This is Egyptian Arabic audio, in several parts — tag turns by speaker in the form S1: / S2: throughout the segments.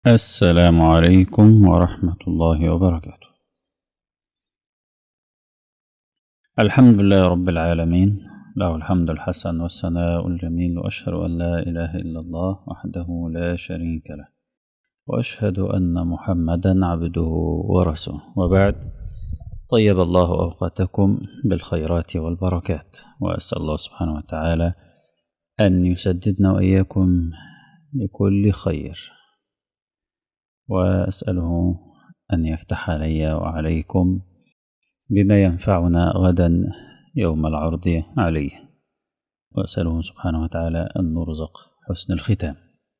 S1: السلام عليكم ورحمة الله وبركاته الحمد لله رب العالمين له الحمد الحسن والثناء الجميل وأشهد أن لا إله إلا الله وحده لا شريك له وأشهد أن محمدا عبده ورسوله وبعد طيب الله أوقاتكم بالخيرات والبركات وأسأل الله سبحانه وتعالى أن يسددنا وإياكم لكل خير وأسأله أن يفتح علي وعليكم بما ينفعنا غدا يوم العرض عليه وأسأله سبحانه وتعالى أن نرزق حسن الختام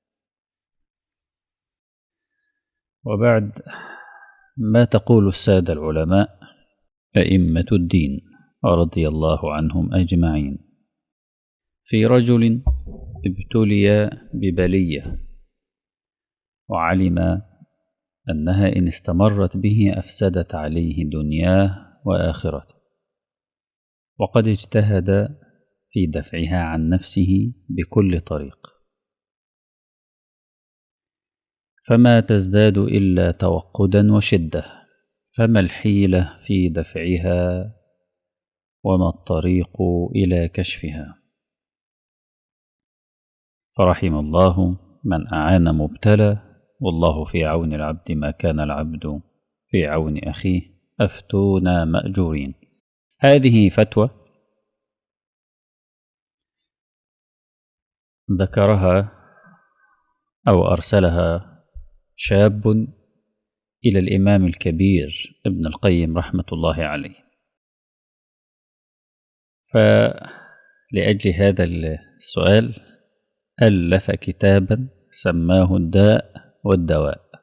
S1: وبعد ما تقول السادة العلماء أئمة الدين رضي الله عنهم أجمعين في رجل ابتلي ببلية وعلم أنها إن استمرت به أفسدت عليه دنياه وآخرته وقد اجتهد في دفعها عن نفسه بكل طريق فما تزداد إلا توقدا وشدة فما الحيلة في دفعها وما الطريق إلى كشفها فرحم الله من أعان مبتلى والله في عون العبد ما كان العبد في عون أخيه أفتونا مأجورين هذه فتوى ذكرها أو أرسلها شاب إلى الإمام الكبير ابن القيم رحمة الله عليه فلأجل هذا السؤال ألف كتابا سماه الداء والدواء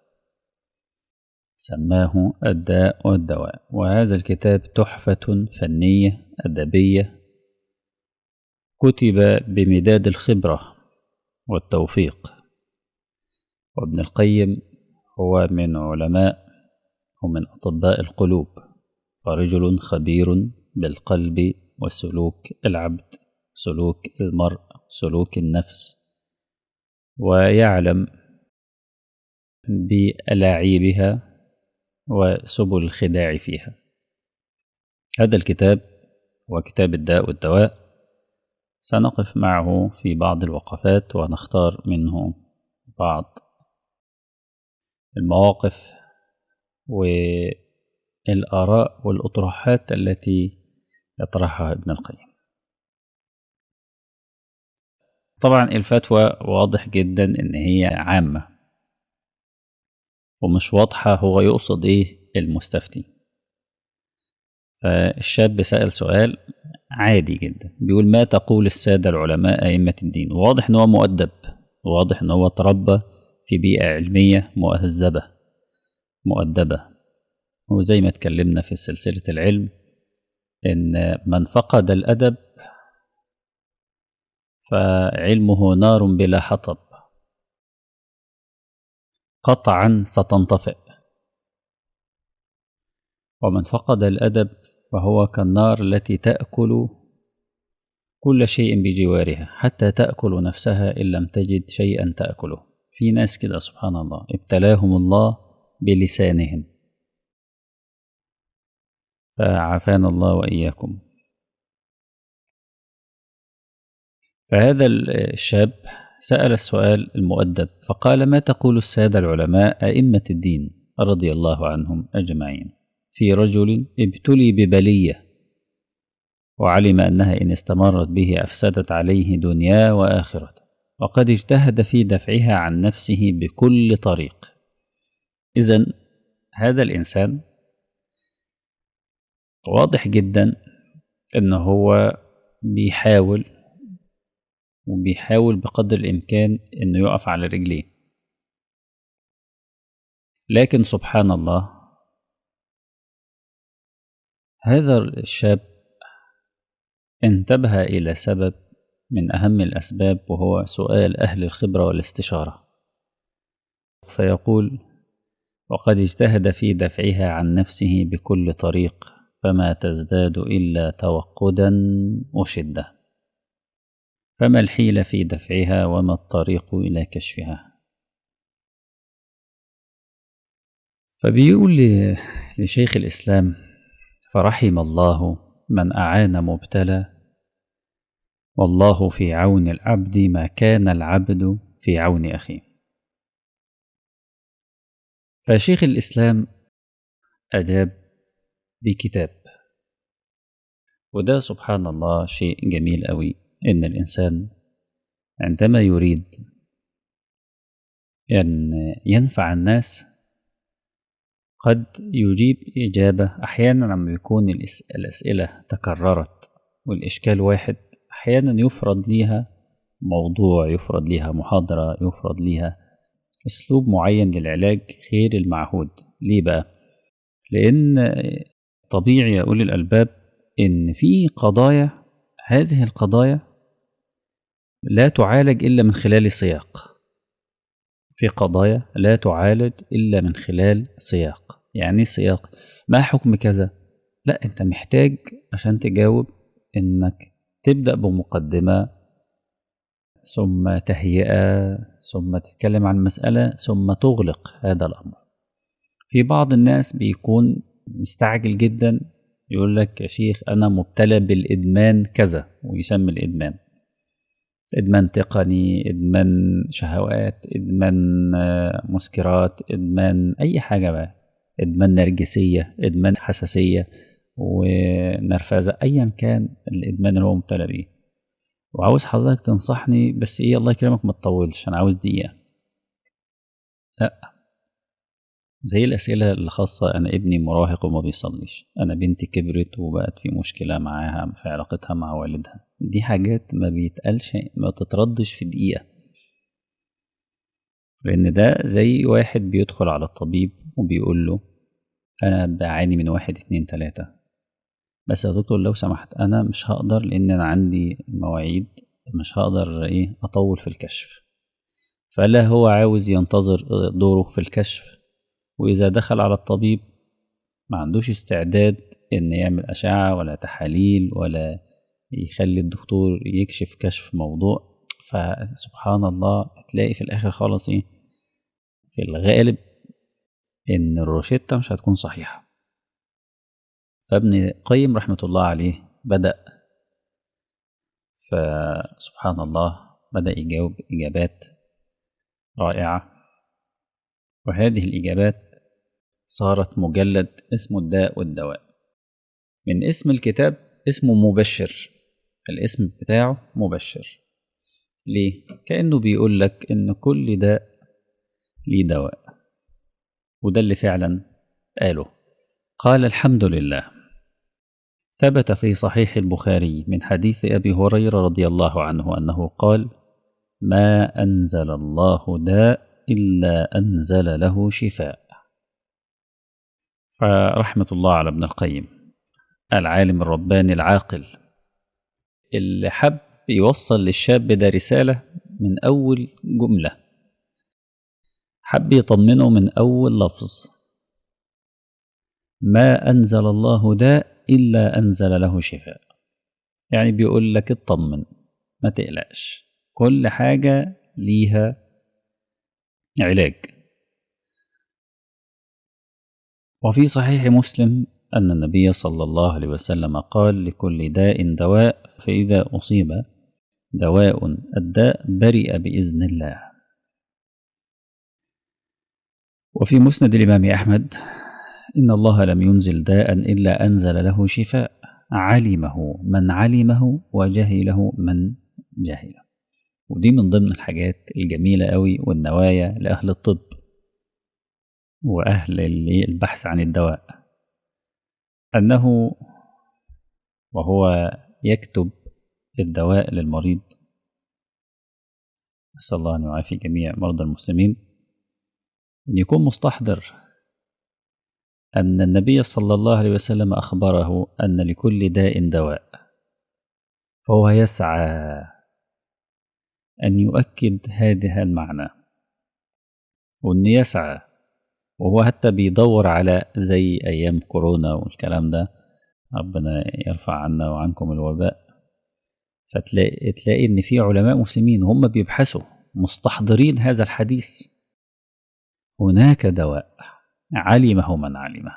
S1: سماه الداء والدواء وهذا الكتاب تحفة فنية أدبية كتب بمداد الخبرة والتوفيق وابن القيم هو من علماء ومن أطباء القلوب ورجل خبير بالقلب وسلوك العبد سلوك المرء سلوك النفس ويعلم بألاعيبها وسبل الخداع فيها هذا الكتاب هو كتاب الداء والدواء سنقف معه في بعض الوقفات ونختار منه بعض المواقف والآراء والأطروحات التي يطرحها ابن القيم طبعا الفتوى واضح جدا ان هي عامة ومش واضحة هو يقصد ايه المستفتي فالشاب سأل سؤال عادي جدا بيقول ما تقول السادة العلماء أئمة الدين واضح ان هو مؤدب واضح ان هو تربى في بيئة علمية مؤهذبة مؤدبة وزي ما اتكلمنا في سلسلة العلم إن من فقد الأدب فعلمه نار بلا حطب قطعا ستنطفئ ومن فقد الأدب فهو كالنار التي تأكل كل شيء بجوارها حتى تأكل نفسها إن لم تجد شيئا تأكله في ناس كده سبحان الله ابتلاهم الله بلسانهم فعافانا الله وإياكم فهذا الشاب سأل السؤال المؤدب فقال ما تقول السادة العلماء أئمة الدين رضي الله عنهم أجمعين في رجل ابتلي ببلية وعلم أنها إن استمرت به أفسدت عليه دنياه وآخرته وقد اجتهد في دفعها عن نفسه بكل طريق إذا هذا الإنسان واضح جدا أنه هو بيحاول وبيحاول بقدر الإمكان أنه يقف على رجليه لكن سبحان الله هذا الشاب انتبه إلى سبب من أهم الأسباب وهو سؤال أهل الخبرة والاستشارة فيقول وقد اجتهد في دفعها عن نفسه بكل طريق فما تزداد إلا توقدا وشدة فما الحيلة في دفعها وما الطريق إلى كشفها فبيقول لشيخ الإسلام فرحم الله من أعان مبتلى والله في عون العبد ما كان العبد في عون أخيه فشيخ الإسلام أجاب بكتاب وده سبحان الله شيء جميل قوي إن الإنسان عندما يريد أن ينفع الناس قد يجيب إجابة أحيانا لما يكون الأسئلة تكررت والإشكال واحد أحيانا يفرض ليها موضوع يفرض ليها محاضرة يفرض ليها أسلوب معين للعلاج غير المعهود ليه بقى؟ لأن طبيعي يا أولي الألباب إن في قضايا هذه القضايا لا تعالج إلا من خلال سياق في قضايا لا تعالج إلا من خلال سياق يعني سياق ما حكم كذا لا أنت محتاج عشان تجاوب إنك تبدأ بمقدمة ثم تهيئة ثم تتكلم عن مسألة ثم تغلق هذا الأمر في بعض الناس بيكون مستعجل جدا يقول لك يا شيخ أنا مبتلى بالإدمان كذا ويسمي الإدمان إدمان تقني إدمان شهوات إدمان مسكرات إدمان أي حاجة بقى إدمان نرجسية إدمان حساسية ونرفزة أيا كان الإدمان اللي هو مبتلى بيه وعاوز حضرتك تنصحني بس إيه الله يكرمك ما تطولش أنا عاوز دقيقة لأ زي الأسئلة الخاصة أنا ابني مراهق وما بيصليش أنا بنتي كبرت وبقت في مشكلة معاها في علاقتها مع والدها دي حاجات ما بيتقالش ما تتردش في دقيقة لأن ده زي واحد بيدخل على الطبيب وبيقول له أنا بعاني من واحد اتنين تلاتة بس يا دكتور لو سمحت أنا مش هقدر لأن أنا عندي مواعيد مش هقدر إيه أطول في الكشف فلا هو عاوز ينتظر دوره في الكشف وإذا دخل على الطبيب ما عندوش استعداد إن يعمل أشعة ولا تحاليل ولا يخلي الدكتور يكشف كشف موضوع فسبحان الله تلاقي في الآخر خالص إيه في الغالب إن الروشتة مش هتكون صحيحة فابن قيم رحمة الله عليه بدأ فسبحان الله بدأ يجاوب إجابات رائعة وهذه الإجابات صارت مجلد اسمه الداء والدواء من اسم الكتاب اسمه مبشر الاسم بتاعه مبشر ليه؟ كأنه بيقول لك إن كل داء ليه دواء وده اللي فعلا قاله قال الحمد لله ثبت في صحيح البخاري من حديث أبي هريرة رضي الله عنه أنه قال ما أنزل الله داء إلا أنزل له شفاء فرحمة الله على ابن القيم العالم الرباني العاقل اللي حب يوصل للشاب ده رسالة من أول جملة حب يطمنه من أول لفظ ما أنزل الله داء إلا أنزل له شفاء يعني بيقول لك اطمن ما تقلقش كل حاجة ليها علاج وفي صحيح مسلم أن النبي صلى الله عليه وسلم قال لكل داء دواء فإذا أصيب دواء الداء برئ بإذن الله وفي مسند الإمام أحمد إن الله لم ينزل داء إلا أنزل له شفاء علمه من علمه وجهله من جهله ودي من ضمن الحاجات الجميلة قوي والنوايا لأهل الطب وأهل البحث عن الدواء أنه وهو يكتب الدواء للمريض أسأل الله أن يعافي جميع مرضى المسلمين أن يكون مستحضر أن النبي صلى الله عليه وسلم أخبره أن لكل داء دواء فهو يسعى أن يؤكد هذا المعنى وأن يسعى وهو حتى بيدور على زي أيام كورونا والكلام ده ربنا يرفع عنا وعنكم الوباء فتلاقي تلاقي إن في علماء مسلمين هم بيبحثوا مستحضرين هذا الحديث هناك دواء علمه من علمه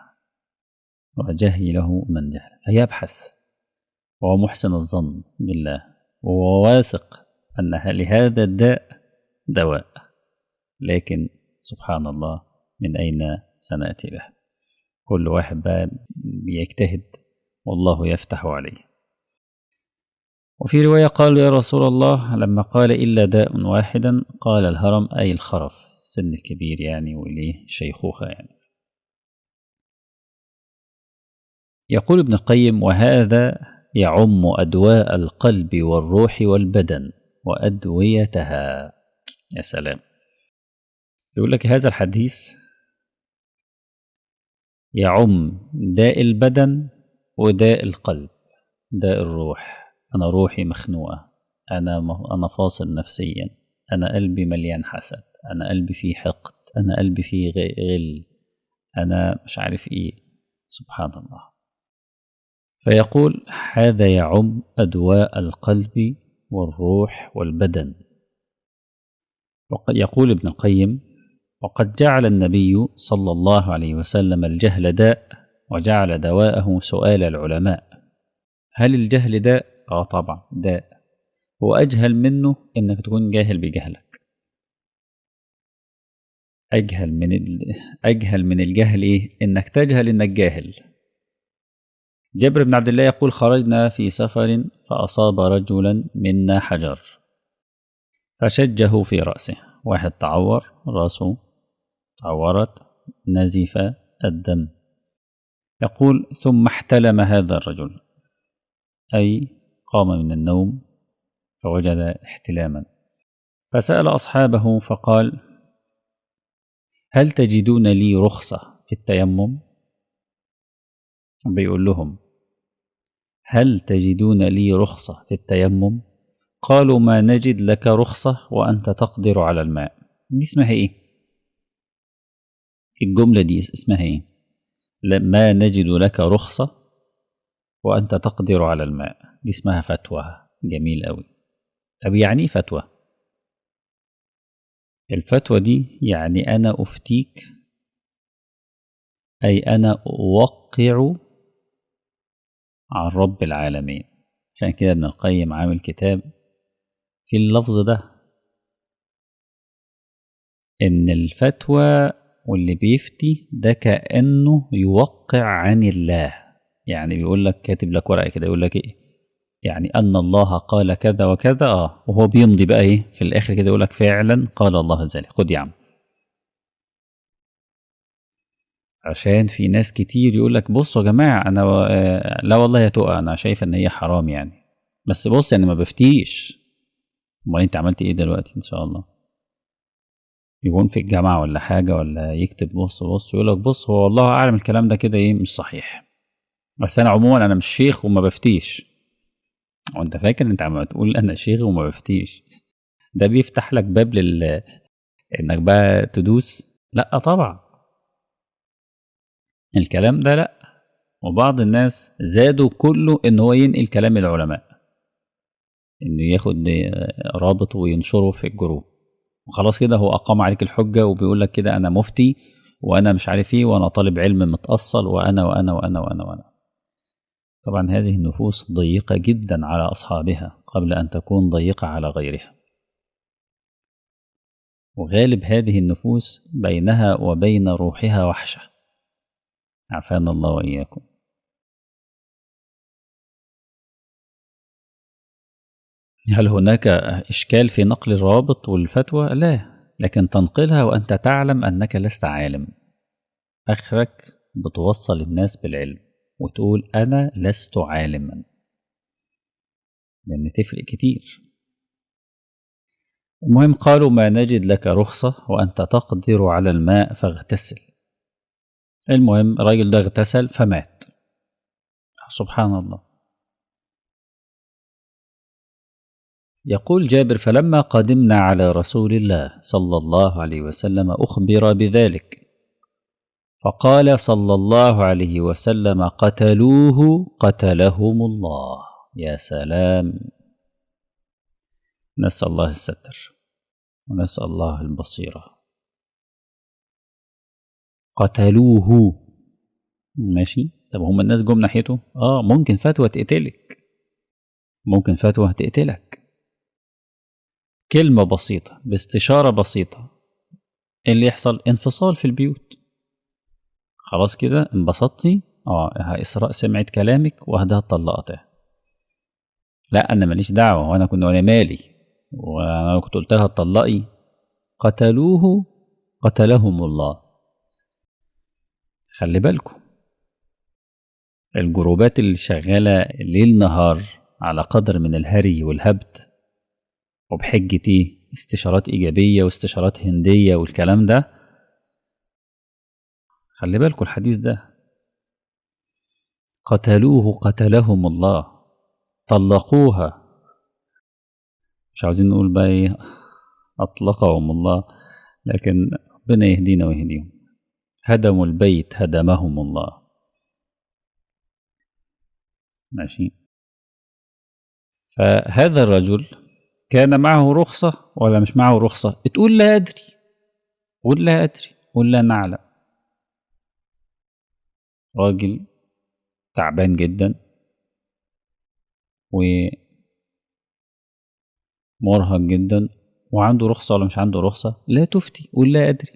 S1: وجهله من جهله فيبحث وهو محسن الظن بالله وهو واثق أن لهذا الداء دواء لكن سبحان الله من أين سنأتي به كل واحد بقى بيجتهد والله يفتح عليه وفي رواية قال يا رسول الله لما قال إلا داء واحدا قال الهرم أي الخرف سن الكبير يعني وإليه شيخوخة يعني يقول ابن القيم وهذا يعم أدواء القلب والروح والبدن وأدويتها يا سلام يقول لك هذا الحديث يعم داء البدن وداء القلب داء الروح أنا روحي مخنوقة أنا أنا فاصل نفسيا أنا قلبي مليان حسد أنا قلبي فيه حقد أنا قلبي فيه غل أنا مش عارف إيه سبحان الله فيقول هذا يعم أدواء القلب والروح والبدن يقول ابن القيم وقد جعل النبي صلى الله عليه وسلم الجهل داء وجعل دواءه سؤال العلماء هل الجهل داء؟ اه طبعا داء هو أجهل منه إنك تكون جاهل بجهلك أجهل من أجهل من الجهل إيه؟ إنك تجهل إنك جاهل جابر بن عبد الله يقول خرجنا في سفر فأصاب رجلا منا حجر فشجه في رأسه واحد تعور رأسه تعورت نزف الدم يقول ثم احتلم هذا الرجل أي قام من النوم فوجد احتلاما فسأل أصحابه فقال هل تجدون لي رخصة في التيمم بيقول لهم هل تجدون لي رخصة في التيمم قالوا ما نجد لك رخصة وأنت تقدر على الماء دي اسمها إيه الجملة دي اسمها إيه ما نجد لك رخصة وأنت تقدر على الماء دي اسمها فتوى جميل أوي طب يعني فتوى الفتوى دي يعني أنا أفتيك أي أنا أوقع عن رب العالمين عشان كده ابن القيم عامل كتاب في اللفظ ده إن الفتوى واللي بيفتي ده كأنه يوقع عن الله يعني بيقول لك كاتب لك ورقة كده يقول لك إيه يعني أن الله قال كذا وكذا آه وهو بيمضي بقى إيه في الآخر كده يقول لك فعلا قال الله ذلك خد يا عم عشان في ناس كتير يقول لك بصوا يا جماعة أنا لا والله يا تقى أنا شايف إن هي حرام يعني بس بص يعني ما بفتيش أمال أنت عملت إيه دلوقتي إن شاء الله يكون في الجامعة ولا حاجة ولا يكتب بص بص يقول لك بص هو والله أعلم الكلام ده كده إيه مش صحيح بس أنا عموما أنا مش شيخ وما بفتيش وأنت فاكر أنت عم تقول أنا شيخ وما بفتيش ده بيفتح لك باب لل إنك بقى تدوس لأ طبعا الكلام ده لأ وبعض الناس زادوا كله إن هو ينقل كلام العلماء إنه ياخد رابط وينشره في الجروب وخلاص كده هو أقام عليك الحجة وبيقول لك كده أنا مفتي وأنا مش عارف إيه وأنا طالب علم متأصل وأنا وأنا وأنا وأنا وأنا طبعا هذه النفوس ضيقة جدا على أصحابها قبل أن تكون ضيقة على غيرها وغالب هذه النفوس بينها وبين روحها وحشة عافانا الله وإياكم هل هناك إشكال في نقل الروابط والفتوى؟ لا لكن تنقلها وأنت تعلم أنك لست عالم آخرك بتوصل الناس بالعلم وتقول أنا لست عالما لأن تفرق كتير المهم قالوا ما نجد لك رخصة وأنت تقدر على الماء فاغتسل المهم الراجل ده اغتسل فمات سبحان الله يقول جابر فلما قدمنا على رسول الله صلى الله عليه وسلم أخبر بذلك فقال صلى الله عليه وسلم قتلوه قتلهم الله يا سلام نسأل الله الستر ونسأل الله البصيرة قتلوه ماشي طب هم الناس جم ناحيته اه ممكن فتوى تقتلك ممكن فتوى تقتلك كلمة بسيطة باستشارة بسيطة إيه اللي يحصل انفصال في البيوت خلاص كده انبسطتي اه إسراء سمعت كلامك وهدها طلقتها لا أنا ماليش دعوة وأنا كنت وأنا مالي وأنا كنت قلت لها اتطلقي قتلوه قتلهم الله خلي بالكم الجروبات اللي شغالة ليل نهار على قدر من الهري والهبد وبحجة ايه استشارات إيجابية واستشارات هندية والكلام ده خلي بالكم الحديث ده قتلوه قتلهم الله طلقوها مش عاوزين نقول بقى ايه أطلقهم الله لكن ربنا يهدينا ويهديهم هدموا البيت هدمهم الله ماشي فهذا الرجل كان معه رخصة ولا مش معه رخصة تقول لا أدري قول لا أدري قول لا نعلم راجل تعبان جدا ومرهق جدا وعنده رخصة ولا مش عنده رخصة لا تفتي قول لا أدري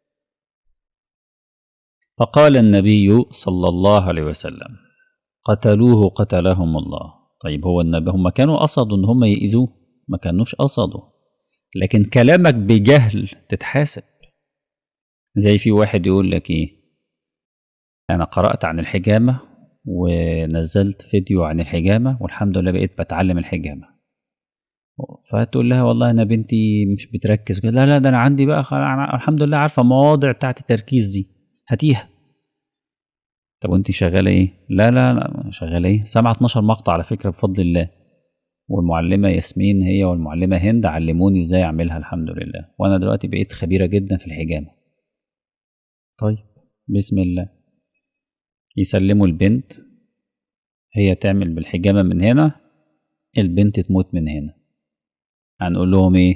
S1: فقال النبي صلى الله عليه وسلم قتلوه قتلهم الله طيب هو النبي هم كانوا قصدوا ان هم يأذوه ما كانوش قصدوا لكن كلامك بجهل تتحاسب زي في واحد يقول لك ايه انا قرأت عن الحجامة ونزلت فيديو عن الحجامة والحمد لله بقيت بتعلم الحجامة فتقول لها والله انا بنتي مش بتركز لا لا ده انا عندي بقى الحمد لله عارفه مواضع بتاعت التركيز دي هاتيها طب وانت شغاله ايه لا لا لا شغاله ايه سامعه 12 مقطع على فكره بفضل الله والمعلمه ياسمين هي والمعلمه هند علموني ازاي اعملها الحمد لله وانا دلوقتي بقيت خبيره جدا في الحجامه طيب بسم الله يسلموا البنت هي تعمل بالحجامه من هنا البنت تموت من هنا هنقول لهم ايه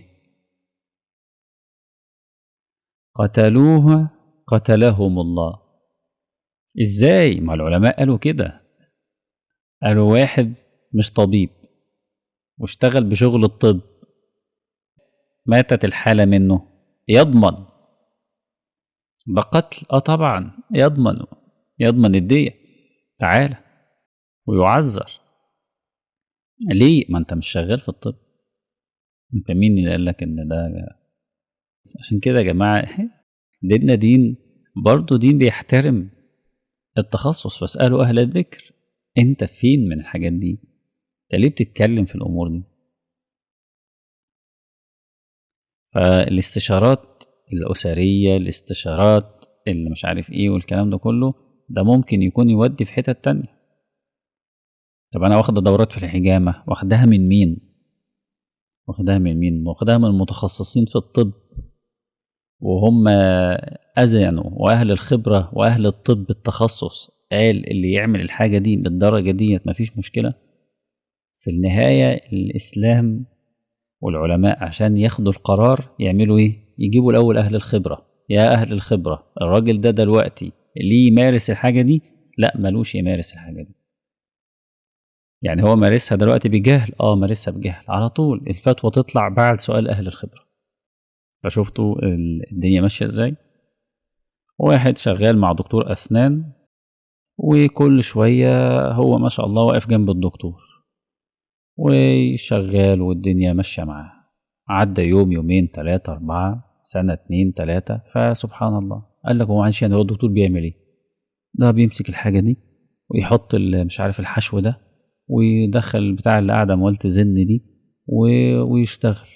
S1: قتلوها قتلهم الله ازاي ما العلماء قالوا كده قالوا واحد مش طبيب واشتغل بشغل الطب ماتت الحالة منه يضمن ده قتل اه طبعا يضمن يضمن الدية تعالى ويعذر ليه ما انت مش شغال في الطب انت مين اللي قال لك ان ده عشان كده يا جماعة ديننا دين برضه دين بيحترم التخصص فاسألوا أهل الذكر أنت فين من الحاجات دي أنت ليه بتتكلم في الأمور دي فالاستشارات الأسرية الاستشارات اللي مش عارف إيه والكلام ده كله ده ممكن يكون يودي في حتة تانية طب أنا واخدة دورات في الحجامة واخدها من مين واخدها من مين واخدها من المتخصصين في الطب وهم أذنوا وأهل الخبرة وأهل الطب التخصص قال اللي يعمل الحاجة دي بالدرجة ديت مفيش مشكلة في النهاية الإسلام والعلماء عشان ياخدوا القرار يعملوا إيه؟ يجيبوا الأول أهل الخبرة يا أهل الخبرة الراجل ده دلوقتي اللي يمارس الحاجة دي لا ملوش يمارس الحاجة دي يعني هو مارسها دلوقتي بجهل اه مارسها بجهل على طول الفتوى تطلع بعد سؤال أهل الخبرة فشفتوا الدنيا ماشية ازاي واحد شغال مع دكتور أسنان وكل شوية هو ما شاء الله واقف جنب الدكتور وشغال والدنيا ماشية معاه عدى يوم يومين تلاتة أربعة سنة اتنين تلاتة فسبحان الله قال لك هو معلش يعني هو الدكتور بيعمل ايه ده بيمسك الحاجة دي ويحط مش عارف الحشو ده ويدخل بتاع اللي قاعدة موالة الزن دي ويشتغل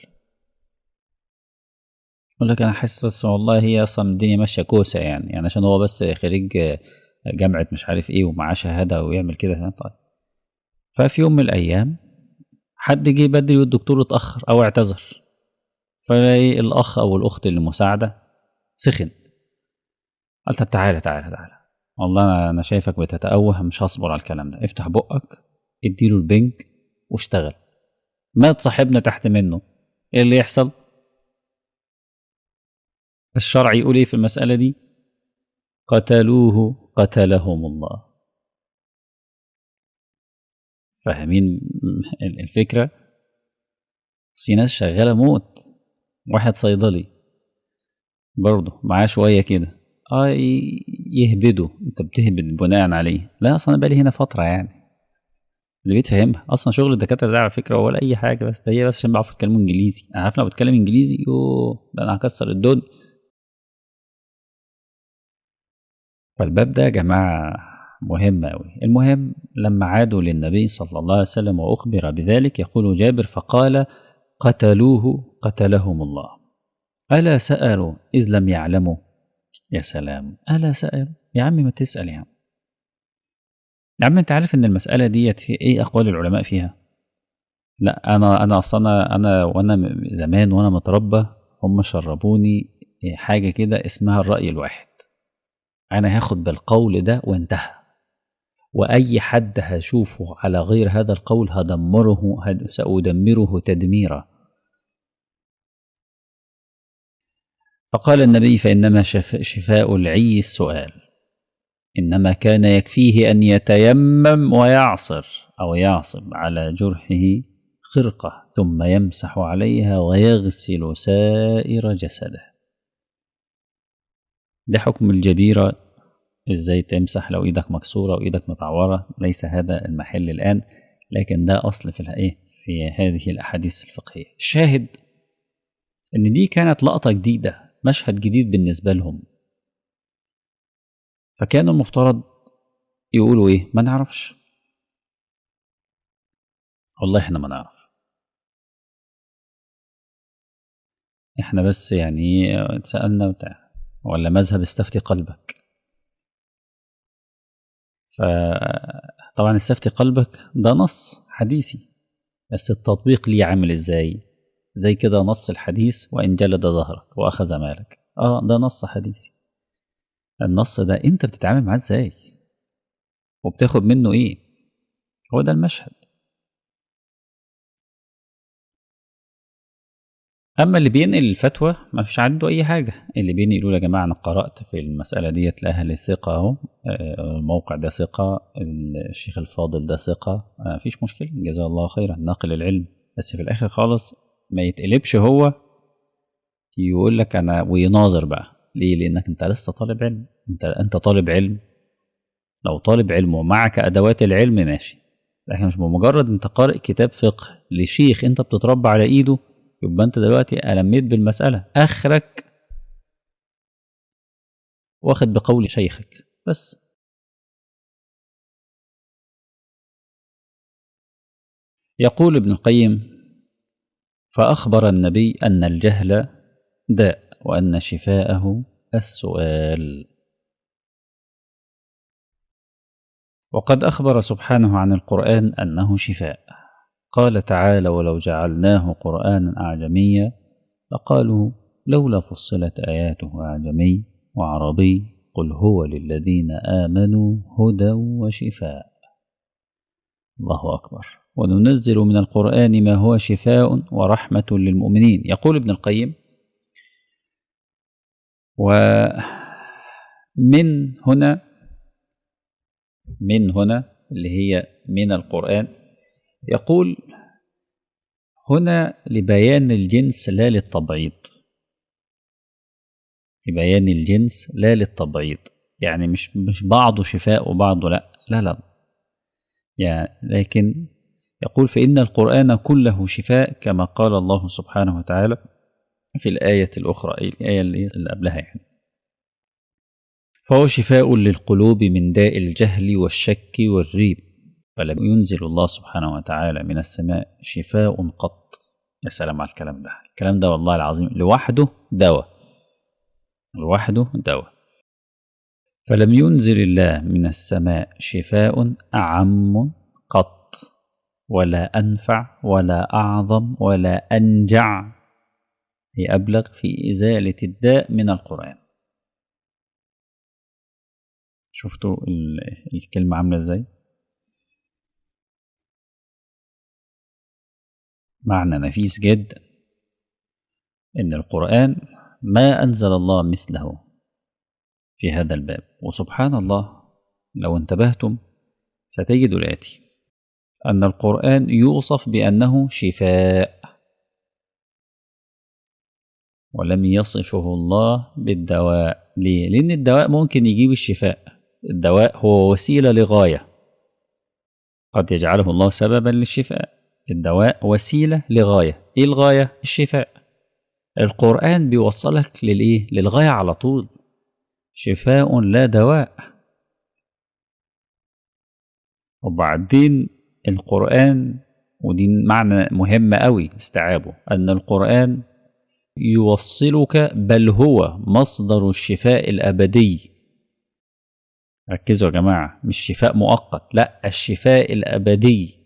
S1: يقول لك انا حاسس والله هي اصلا الدنيا ماشيه كوسه يعني يعني عشان هو بس خريج جامعه مش عارف ايه ومعاه شهاده ويعمل كده طيب ففي يوم من الايام حد جه بدري والدكتور اتاخر او اعتذر فلاقي الاخ او الاخت اللي مساعده سخن قال طب تعالى تعالى تعالى والله انا شايفك بتتأوه مش هصبر على الكلام ده افتح بقك اديله البنج واشتغل مات صاحبنا تحت منه ايه اللي يحصل الشرع يقول ايه في المسألة دي قتلوه قتلهم الله فاهمين الفكرة في ناس شغالة موت واحد صيدلي برضه معاه شوية كده اه يهبده انت بتهبد بناء عليه لا اصلا انا بقالي هنا فترة يعني اللي بيتفهمها اصلا شغل الدكاترة ده على فكرة ولا اي حاجة بس ده هي بس عشان بيعرفوا يتكلموا انجليزي انا عارف لو بتكلم انجليزي يوه ده انا هكسر الدنيا فالباب ده يا جماعة مهم أوي المهم لما عادوا للنبي صلى الله عليه وسلم وأخبر بذلك يقول جابر فقال قتلوه قتلهم الله ألا سألوا إذ لم يعلموا يا سلام ألا سألوا يا عم ما تسأل يا عم يا عم أنت عارف إن المسألة ديت في إيه أقوال العلماء فيها لا أنا أنا أصلا أنا وأنا زمان وأنا متربى هم شربوني حاجة كده اسمها الرأي الواحد أنا هاخد بالقول ده وانتهى وأي حد هشوفه على غير هذا القول هدمره سأدمره تدميرا فقال النبي فإنما شفاء العي السؤال إنما كان يكفيه أن يتيمم ويعصر أو يعصب على جرحه خرقة ثم يمسح عليها ويغسل سائر جسده ده حكم الجبيرة ازاي تمسح لو ايدك مكسورة وايدك متعورة ليس هذا المحل الآن لكن ده أصل في الايه في هذه الأحاديث الفقهية الشاهد إن دي كانت لقطة جديدة مشهد جديد بالنسبة لهم فكان المفترض يقولوا ايه ما نعرفش والله احنا ما نعرف احنا بس يعني اتسألنا وبتاع ولا مذهب استفتي قلبك فطبعا استفتي قلبك ده نص حديثي بس التطبيق ليه عامل ازاي زي كده نص الحديث وإن جلد ظهرك وأخذ مالك اه ده نص حديثي النص ده انت بتتعامل معاه ازاي وبتاخد منه ايه هو ده المشهد اما اللي بينقل الفتوى ما فيش عنده اي حاجه اللي بينقل يقول يا جماعه انا قرات في المساله ديت لاهل الثقه اهو الموقع ده ثقه الشيخ الفاضل ده ثقه ما فيش مشكله جزاه الله خيرا ناقل العلم بس في الاخر خالص ما يتقلبش هو يقول لك انا ويناظر بقى ليه لانك انت لسه طالب علم انت انت طالب علم لو طالب علم ومعك ادوات العلم ماشي لكن مش بمجرد انت قارئ كتاب فقه لشيخ انت بتتربى على ايده يبقى انت دلوقتي ألميت بالمسألة آخرك واخد بقول شيخك بس يقول ابن القيم فأخبر النبي أن الجهل داء وأن شفاءه السؤال وقد أخبر سبحانه عن القرآن أنه شفاء قال تعالى ولو جعلناه قرآنا أعجميا لقالوا لولا فصلت آياته أعجمي وعربي قل هو للذين آمنوا هدى وشفاء الله أكبر وننزل من القرآن ما هو شفاء ورحمة للمؤمنين يقول ابن القيم ومن هنا من هنا اللي هي من القرآن يقول هنا لبيان الجنس لا للتبعيض لبيان الجنس لا للتبعيض يعني مش مش بعضه شفاء وبعضه لا لا لا يعني لكن يقول فإن القرآن كله شفاء كما قال الله سبحانه وتعالى في الآية الأخرى أي الآية اللي قبلها يعني فهو شفاء للقلوب من داء الجهل والشك والريب فلم ينزل الله سبحانه وتعالى من السماء شفاء قط يا سلام على الكلام ده الكلام ده والله العظيم لوحده دواء لوحده دواء فلم ينزل الله من السماء شفاء أعم قط ولا أنفع ولا أعظم ولا أنجع هي أبلغ في إزالة الداء من القرآن شفتوا الكلمة عاملة ازاي؟ معنى نفيس جدا إن القرآن ما أنزل الله مثله في هذا الباب وسبحان الله لو انتبهتم ستجدوا الآتي أن القرآن يوصف بأنه شفاء ولم يصفه الله بالدواء ليه؟ لأن الدواء ممكن يجيب الشفاء الدواء هو وسيلة لغاية قد يجعله الله سببا للشفاء الدواء وسيلة لغاية إيه الغاية؟ الشفاء القرآن بيوصلك للإيه؟ للغاية على طول شفاء لا دواء وبعدين القرآن ودي معنى مهم أوي استيعابه أن القرآن يوصلك بل هو مصدر الشفاء الأبدي ركزوا يا جماعة مش شفاء مؤقت لا الشفاء الأبدي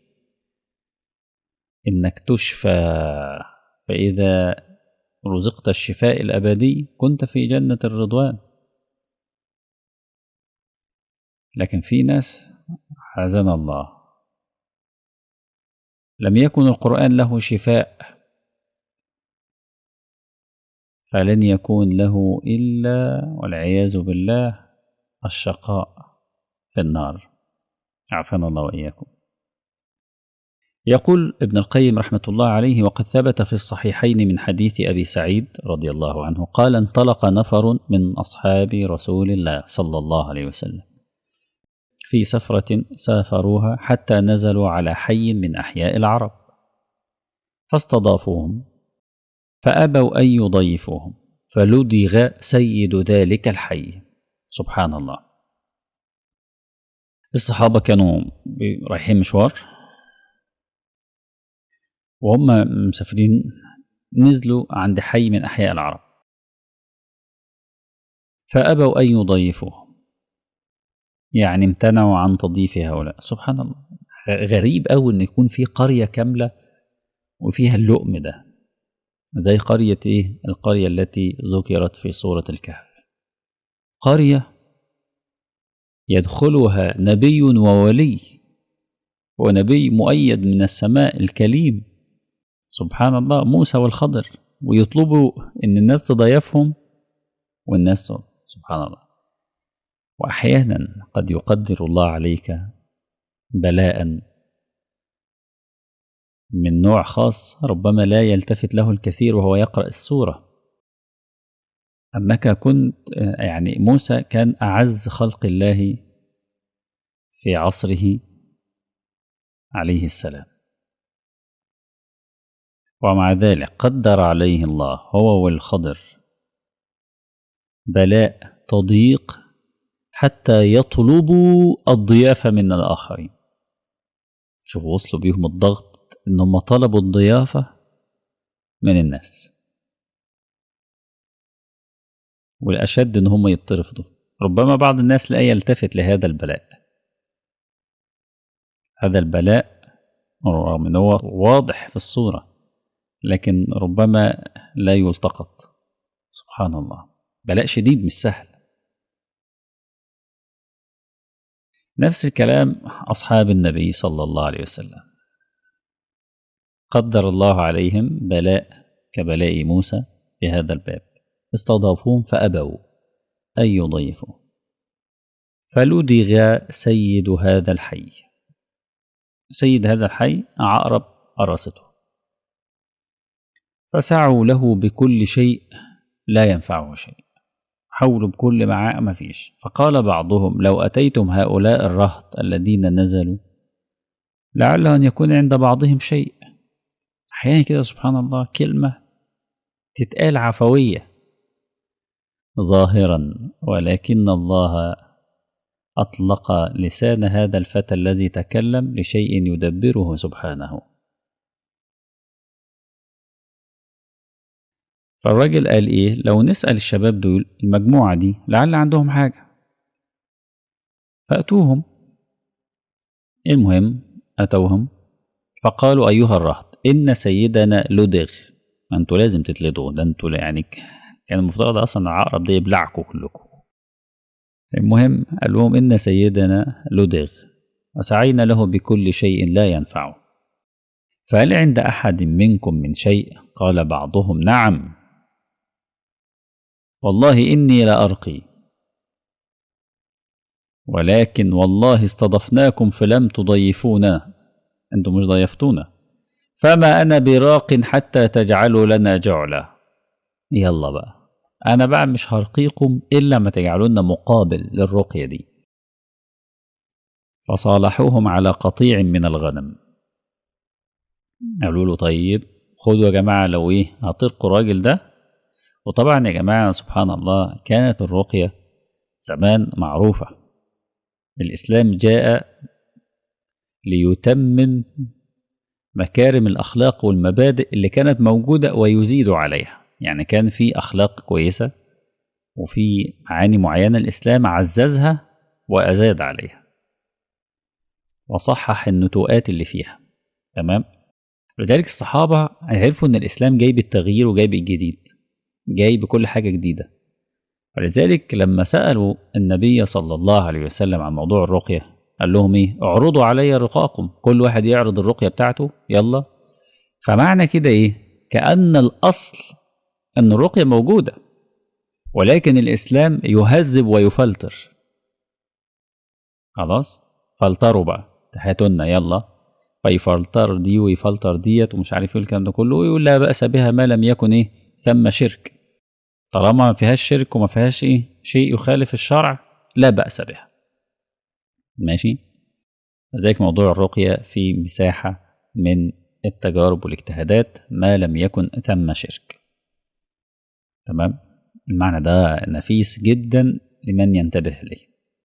S1: إنك تشفى فإذا رزقت الشفاء الأبدي كنت في جنة الرضوان لكن في ناس حزن الله لم يكن القرآن له شفاء فلن يكون له إلا والعياذ بالله الشقاء في النار عافانا الله وإياكم يقول ابن القيم رحمة الله عليه وقد ثبت في الصحيحين من حديث أبي سعيد رضي الله عنه قال انطلق نفر من أصحاب رسول الله صلى الله عليه وسلم في سفرة سافروها حتى نزلوا على حي من أحياء العرب فاستضافوهم فأبوا أن يضيفوهم فلدغ سيد ذلك الحي سبحان الله الصحابة كانوا رايحين مشوار وهم مسافرين نزلوا عند حي من أحياء العرب فأبوا أن يضيفوهم يعني امتنعوا عن تضييف هؤلاء سبحان الله غريب أوي إن يكون في قرية كاملة وفيها اللؤم ده زي قرية إيه؟ القرية التي ذكرت في سورة الكهف قرية يدخلها نبي وولي ونبي مؤيد من السماء الكليم سبحان الله موسى والخضر ويطلبوا ان الناس تضيفهم والناس سبحان الله واحيانا قد يقدر الله عليك بلاء من نوع خاص ربما لا يلتفت له الكثير وهو يقرا السوره انك كنت يعني موسى كان اعز خلق الله في عصره عليه السلام ومع ذلك قدر عليه الله هو والخضر بلاء تضييق حتى يطلبوا الضيافة من الآخرين شوفوا وصلوا بيهم الضغط إنهم طلبوا الضيافة من الناس والأشد إن هم يطرفوا ربما بعض الناس لا يلتفت لهذا البلاء هذا البلاء رغم إن هو واضح في الصورة لكن ربما لا يلتقط سبحان الله بلاء شديد مش سهل نفس الكلام أصحاب النبي صلى الله عليه وسلم قدر الله عليهم بلاء كبلاء موسى في هذا الباب استضافوهم فأبوا أن يضيفوا فلدغ سيد هذا الحي سيد هذا الحي عقرب قرصته فسعوا له بكل شيء لا ينفعه شيء حاولوا بكل معاء ما فيش فقال بعضهم لو أتيتم هؤلاء الرهط الذين نزلوا لعل أن يكون عند بعضهم شيء أحيانا كده سبحان الله كلمة تتقال عفوية ظاهرا ولكن الله أطلق لسان هذا الفتى الذي تكلم لشيء يدبره سبحانه فالراجل قال ايه لو نسأل الشباب دول المجموعة دي لعل عندهم حاجة فأتوهم المهم أتوهم فقالوا أيها الرهط إن سيدنا لدغ أنتوا لازم تتلدوا ده أنتوا يعني كان المفترض أصلا العقرب ده يبلعكم كلكم المهم قال لهم إن سيدنا لدغ وسعينا له بكل شيء لا ينفعه فهل عند أحد منكم من شيء قال بعضهم نعم والله إني لأرقي ولكن والله استضفناكم فلم تضيفونا انتم مش ضيفتونا فما انا براق حتى تجعلوا لنا جعلا يلا بقى انا بقى مش هرقيكم الا ما تجعلوا لنا مقابل للرقيه دي فصالحوهم على قطيع من الغنم قالوا له طيب خدوا يا جماعه لو ايه هترقوا الراجل ده وطبعا يا جماعه سبحان الله كانت الرقيه زمان معروفه الاسلام جاء ليتمم مكارم الاخلاق والمبادئ اللي كانت موجوده ويزيد عليها يعني كان في اخلاق كويسه وفي معاني معينه الاسلام عززها وازاد عليها وصحح النتوءات اللي فيها تمام لذلك الصحابه عرفوا ان الاسلام جاي بالتغيير وجاي بالجديد جاي بكل حاجه جديده ولذلك لما سالوا النبي صلى الله عليه وسلم عن موضوع الرقيه قال لهم ايه اعرضوا علي رقاكم كل واحد يعرض الرقيه بتاعته يلا فمعنى كده ايه كان الاصل ان الرقيه موجوده ولكن الاسلام يهذب ويفلتر خلاص فلتروا بقى هاتوا لنا يلا فيفلتر دي ويفلتر ديت ومش عارف ايه الكلام ده كله ويقول لا باس بها ما لم يكن ايه ثم شرك طالما ما فيهاش شرك وما فيهاش ايه شيء يخالف الشرع لا باس بها ماشي لذلك موضوع الرقية في مساحة من التجارب والاجتهادات ما لم يكن ثم شرك تمام المعنى ده نفيس جدا لمن ينتبه ليه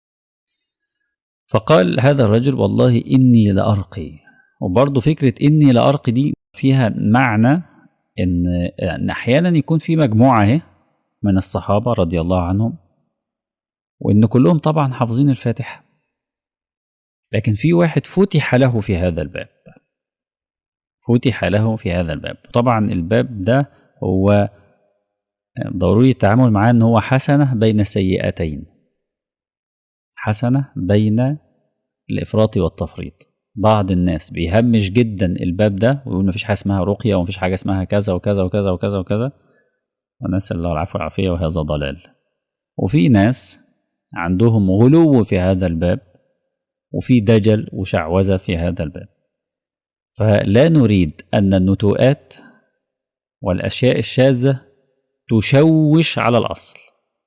S1: فقال هذا الرجل والله إني لأرقي وبرضه فكرة إني لأرقي دي فيها معنى إن, إن أحيانا يكون في مجموعة اهي من الصحابة رضي الله عنهم وإن كلهم طبعا حافظين الفاتحة لكن في واحد فتح له في هذا الباب فتح له في هذا الباب طبعا الباب ده هو ضروري التعامل معاه ان هو حسنه بين سيئتين حسنه بين الافراط والتفريط بعض الناس بيهمش جدا الباب ده ويقول مفيش حاجه اسمها رقيه ومفيش حاجه اسمها كذا وكذا وكذا وكذا وكذا ونسال الله العفو والعافيه وهذا ضلال وفي ناس عندهم غلو في هذا الباب وفي دجل وشعوذة في هذا الباب فلا نريد أن النتوءات والأشياء الشاذة تشوش على الأصل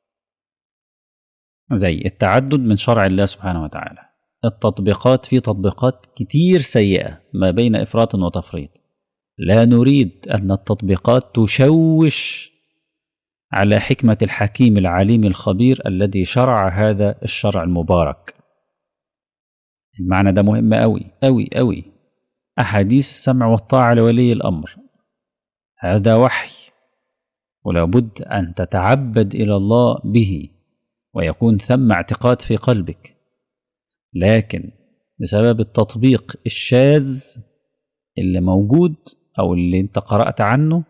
S1: زي التعدد من شرع الله سبحانه وتعالى التطبيقات في تطبيقات كتير سيئة ما بين إفراط وتفريط لا نريد أن التطبيقات تشوش على حكمة الحكيم العليم الخبير الذي شرع هذا الشرع المبارك المعنى ده مهم أوي أوي أوي أحاديث السمع والطاعة لولي الأمر هذا وحي ولا بد أن تتعبد إلى الله به ويكون ثم اعتقاد في قلبك لكن بسبب التطبيق الشاذ اللي موجود أو اللي أنت قرأت عنه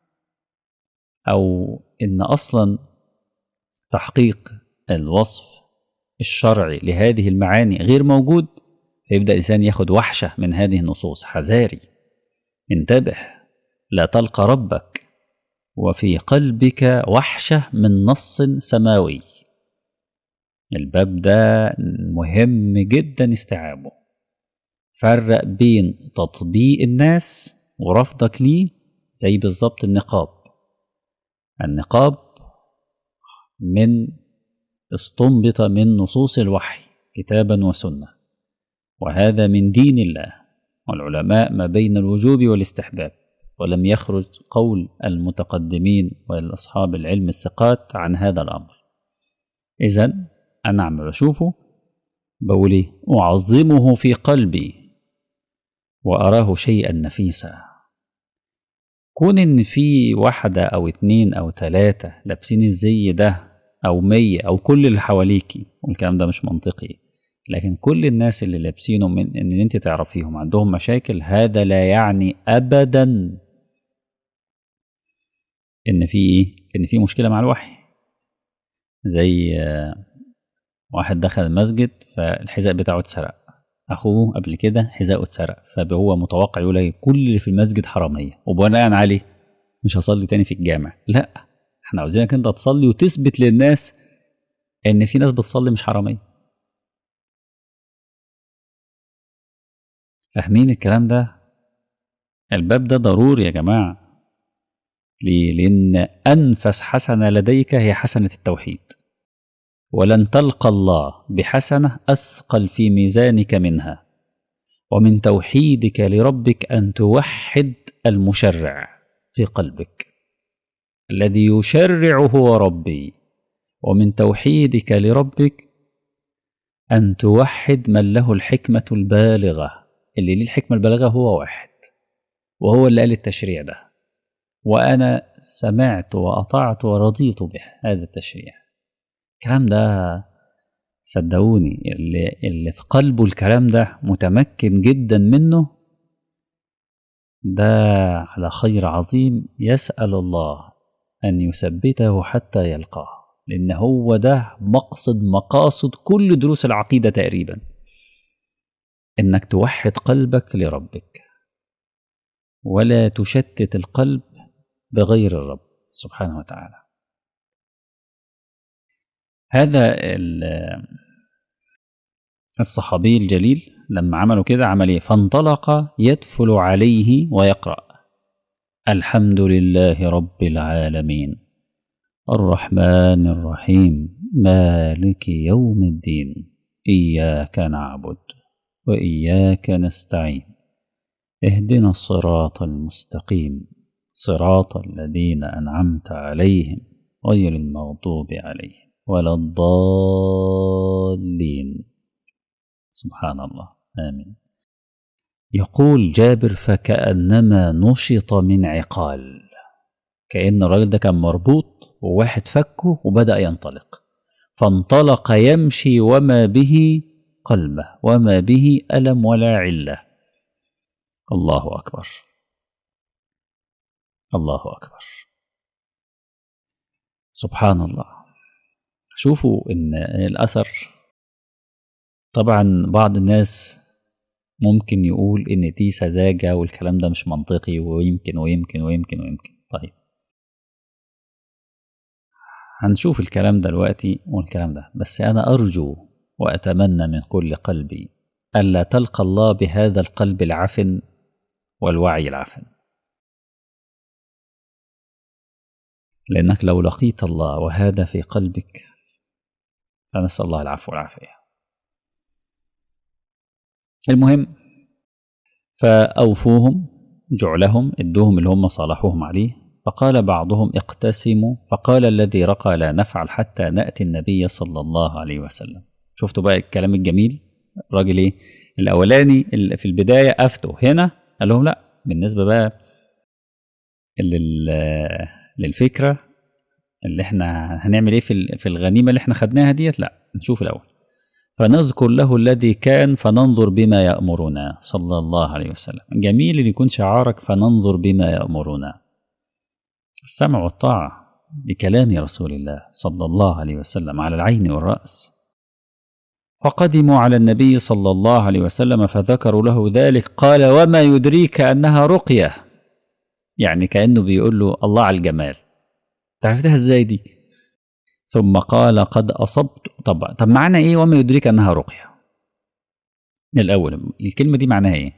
S1: أو إن أصلا تحقيق الوصف الشرعي لهذه المعاني غير موجود فيبدأ الإنسان ياخد وحشة من هذه النصوص حذاري انتبه لا تلقى ربك وفي قلبك وحشة من نص سماوي الباب ده مهم جدا استيعابه فرق بين تطبيق الناس ورفضك ليه زي بالظبط النقاب النقاب من استنبط من نصوص الوحي كتابا وسنه وهذا من دين الله والعلماء ما بين الوجوب والاستحباب ولم يخرج قول المتقدمين والأصحاب العلم الثقات عن هذا الأمر إذا أنا عم بشوفه بقول إيه أعظمه في قلبي وأراه شيئا نفيسا كون إن في واحدة أو اتنين أو تلاتة لابسين الزي ده أو مية أو كل اللي حواليكي والكلام ده مش منطقي لكن كل الناس اللي لابسينه من ان انت تعرفيهم عندهم مشاكل هذا لا يعني ابدا ان في ايه ان في مشكله مع الوحي زي واحد دخل المسجد فالحذاء بتاعه اتسرق اخوه قبل كده حذاءه اتسرق فهو متوقع يقول كل اللي في المسجد حراميه وبناء عليه مش هصلي تاني في الجامع لا احنا عاوزينك انت تصلي وتثبت للناس ان في ناس بتصلي مش حراميه فاهمين الكلام ده الباب ده ضروري يا جماعة ليه؟ لأن أنفس حسنة لديك هي حسنة التوحيد ولن تلقى الله بحسنة أثقل في ميزانك منها ومن توحيدك لربك أن توحد المشرع في قلبك الذي يشرع هو ربي ومن توحيدك لربك أن توحد من له الحكمة البالغة اللي ليه الحكمة البالغة هو واحد وهو اللي قال التشريع ده وأنا سمعت وأطعت ورضيت به هذا التشريع الكلام ده صدقوني اللي, اللي في قلبه الكلام ده متمكن جدا منه ده على خير عظيم يسأل الله أن يثبته حتى يلقاه لأن هو ده مقصد مقاصد كل دروس العقيدة تقريبا إنك توحد قلبك لربك ولا تشتت القلب بغير الرب سبحانه وتعالى هذا الصحابي الجليل لما عملوا كده عمل ايه فانطلق يدفل عليه ويقرأ الحمد لله رب العالمين الرحمن الرحيم مالك يوم الدين إياك نعبد وإياك نستعين اهدنا الصراط المستقيم صراط الذين أنعمت عليهم غير المغضوب عليهم ولا الضالين سبحان الله آمين يقول جابر فكأنما نشط من عقال كأن الراجل ده كان مربوط وواحد فكه وبدأ ينطلق فانطلق يمشي وما به قلبه وما به ألم ولا علة الله أكبر الله أكبر سبحان الله شوفوا إن الأثر طبعا بعض الناس ممكن يقول إن دي سذاجة والكلام ده مش منطقي ويمكن ويمكن ويمكن ويمكن طيب هنشوف الكلام ده دلوقتي والكلام ده بس أنا أرجو وأتمنى من كل قلبي ألا تلقى الله بهذا القلب العفن والوعي العفن لأنك لو لقيت الله وهذا في قلبك فنسأل الله العفو والعافية المهم فأوفوهم جعلهم ادوهم اللي هم صالحوهم عليه فقال بعضهم اقتسموا فقال الذي رقى لا نفعل حتى نأتي النبي صلى الله عليه وسلم شفتوا بقى الكلام الجميل الراجل ايه الاولاني اللي في البدايه افتوا هنا قال لهم لا بالنسبه بقى لل للفكره اللي احنا هنعمل ايه في في الغنيمه اللي احنا خدناها ديت لا نشوف الاول فنذكر له الذي كان فننظر بما يأمرنا صلى الله عليه وسلم جميل اللي يكون شعارك فننظر بما يأمرنا السمع والطاعة لكلام رسول الله صلى الله عليه وسلم على العين والرأس فقدموا على النبي صلى الله عليه وسلم فذكروا له ذلك قال وما يدريك أنها رقية يعني كأنه بيقول له الله على الجمال تعرفتها ازاي دي ثم قال قد أصبت طب طب معنى ايه وما يدريك أنها رقية الأول الكلمة دي معناها ايه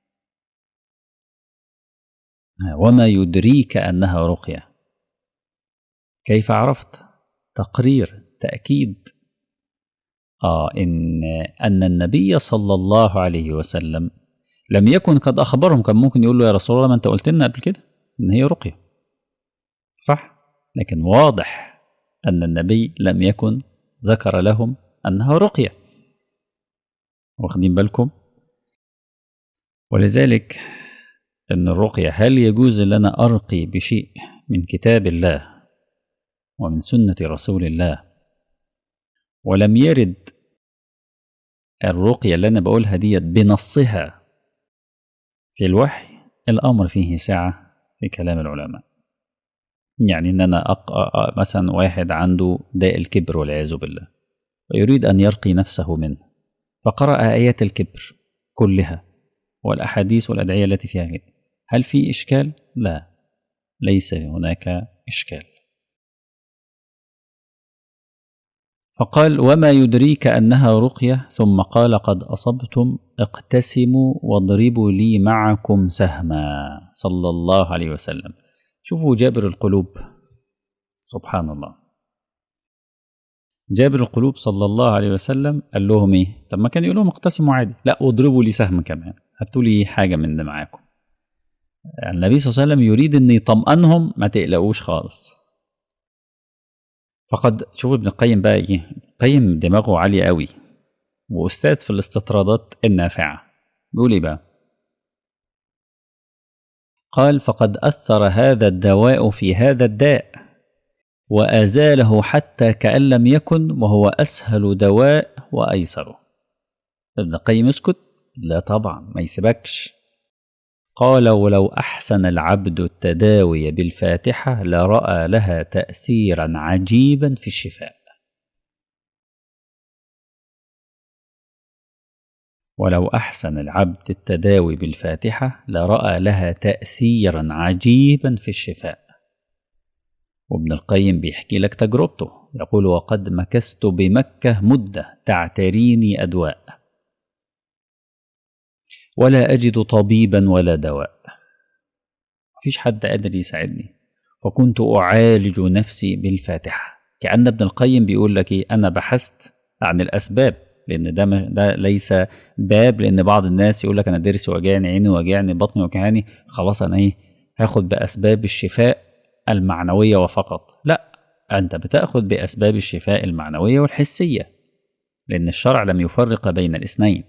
S1: وما يدريك أنها رقية كيف عرفت تقرير تأكيد آه إن أن النبي صلى الله عليه وسلم لم يكن قد أخبرهم كان ممكن يقول له يا رسول الله ما أنت قلت لنا قبل كده إن هي رقية صح لكن واضح أن النبي لم يكن ذكر لهم أنها رقية واخدين بالكم ولذلك أن الرقية هل يجوز لنا أرقي بشيء من كتاب الله ومن سنة رسول الله ولم يرد الرقية اللي أنا بقولها ديت بنصها في الوحي الأمر فيه سعة في كلام العلماء يعني إن أنا أق... مثلا واحد عنده داء الكبر والعياذ بالله ويريد أن يرقي نفسه منه فقرأ آيات الكبر كلها والأحاديث والأدعية التي فيها كده هل في إشكال؟ لا ليس هناك إشكال فقال وما يدريك أنها رقية ثم قال قد أصبتم اقتسموا واضربوا لي معكم سهما صلى الله عليه وسلم شوفوا جابر القلوب سبحان الله جابر القلوب صلى الله عليه وسلم قال لهم ايه طب ما كان يقول لهم اقتسموا عادي لا واضربوا لي سهم كمان هاتوا لي حاجه من ده معاكم النبي صلى الله عليه وسلم يريد ان يطمئنهم ما تقلقوش خالص فقد شوفوا ابن القيم بقى ايه القيم دماغه عاليه قوي واستاذ في الاستطرادات النافعه بيقول ايه بقى قال فقد اثر هذا الدواء في هذا الداء وازاله حتى كان لم يكن وهو اسهل دواء وايسره ابن القيم اسكت لا طبعا ما يسيبكش قال ولو احسن العبد التداوي بالفاتحه لراى لها تاثيرا عجيبا في الشفاء ولو احسن العبد التداوي بالفاتحه لراى لها تاثيرا عجيبا في الشفاء وابن القيم بيحكي لك تجربته يقول وقد مكثت بمكه مده تعتريني ادواء ولا اجد طبيبا ولا دواء مفيش حد قادر يساعدني فكنت اعالج نفسي بالفاتحه كان ابن القيم بيقول لك ايه انا بحثت عن الاسباب لان ده ده ليس باب لان بعض الناس يقول لك انا ضرسي وجعني عيني وجعني بطني وجعني خلاص انا ايه هاخد باسباب الشفاء المعنويه وفقط لا انت بتاخذ باسباب الشفاء المعنويه والحسيه لان الشرع لم يفرق بين الاثنين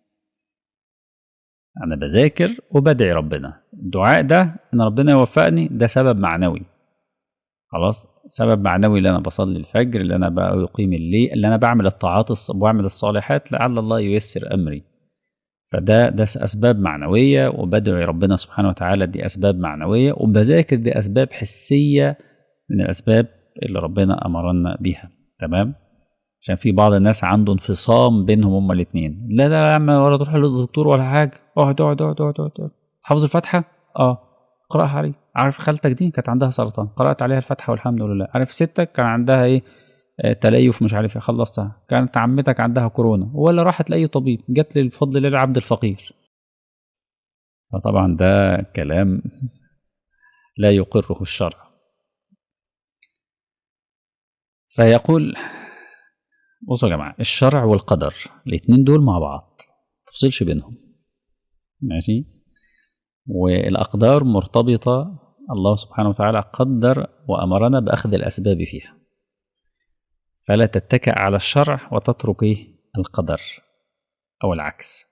S1: انا بذاكر وبدعي ربنا الدعاء ده ان ربنا يوفقني ده سبب معنوي خلاص سبب معنوي اللي انا بصلي الفجر اللي انا بقيم الليل اللي انا بعمل الطاعات وبعمل الصالحات لعل الله ييسر امري فده ده اسباب معنويه وبدعي ربنا سبحانه وتعالى دي اسباب معنويه وبذاكر دي اسباب حسيه من الاسباب اللي ربنا امرنا بيها تمام عشان في بعض الناس عنده انفصام بينهم هما الاثنين لا لا يا عم ولا تروح للدكتور ولا حاجه اقعد اقعد اقعد اقعد اقعد حافظ الفاتحه اه اقراها عليه عارف خالتك دي كانت عندها سرطان قرات عليها الفاتحه والحمد لله عارف ستك كان عندها ايه آه تليف مش عارف ايه خلصتها كانت عمتك عندها كورونا ولا راحت لاي طبيب جت لي بفضل الله العبد الفقير فطبعا ده كلام لا يقره الشرع فيقول بصوا يا جماعه الشرع والقدر الاتنين دول مع بعض تفصلش بينهم ماشي والاقدار مرتبطه الله سبحانه وتعالى قدر وامرنا باخذ الاسباب فيها فلا تتكئ على الشرع وتترك القدر او العكس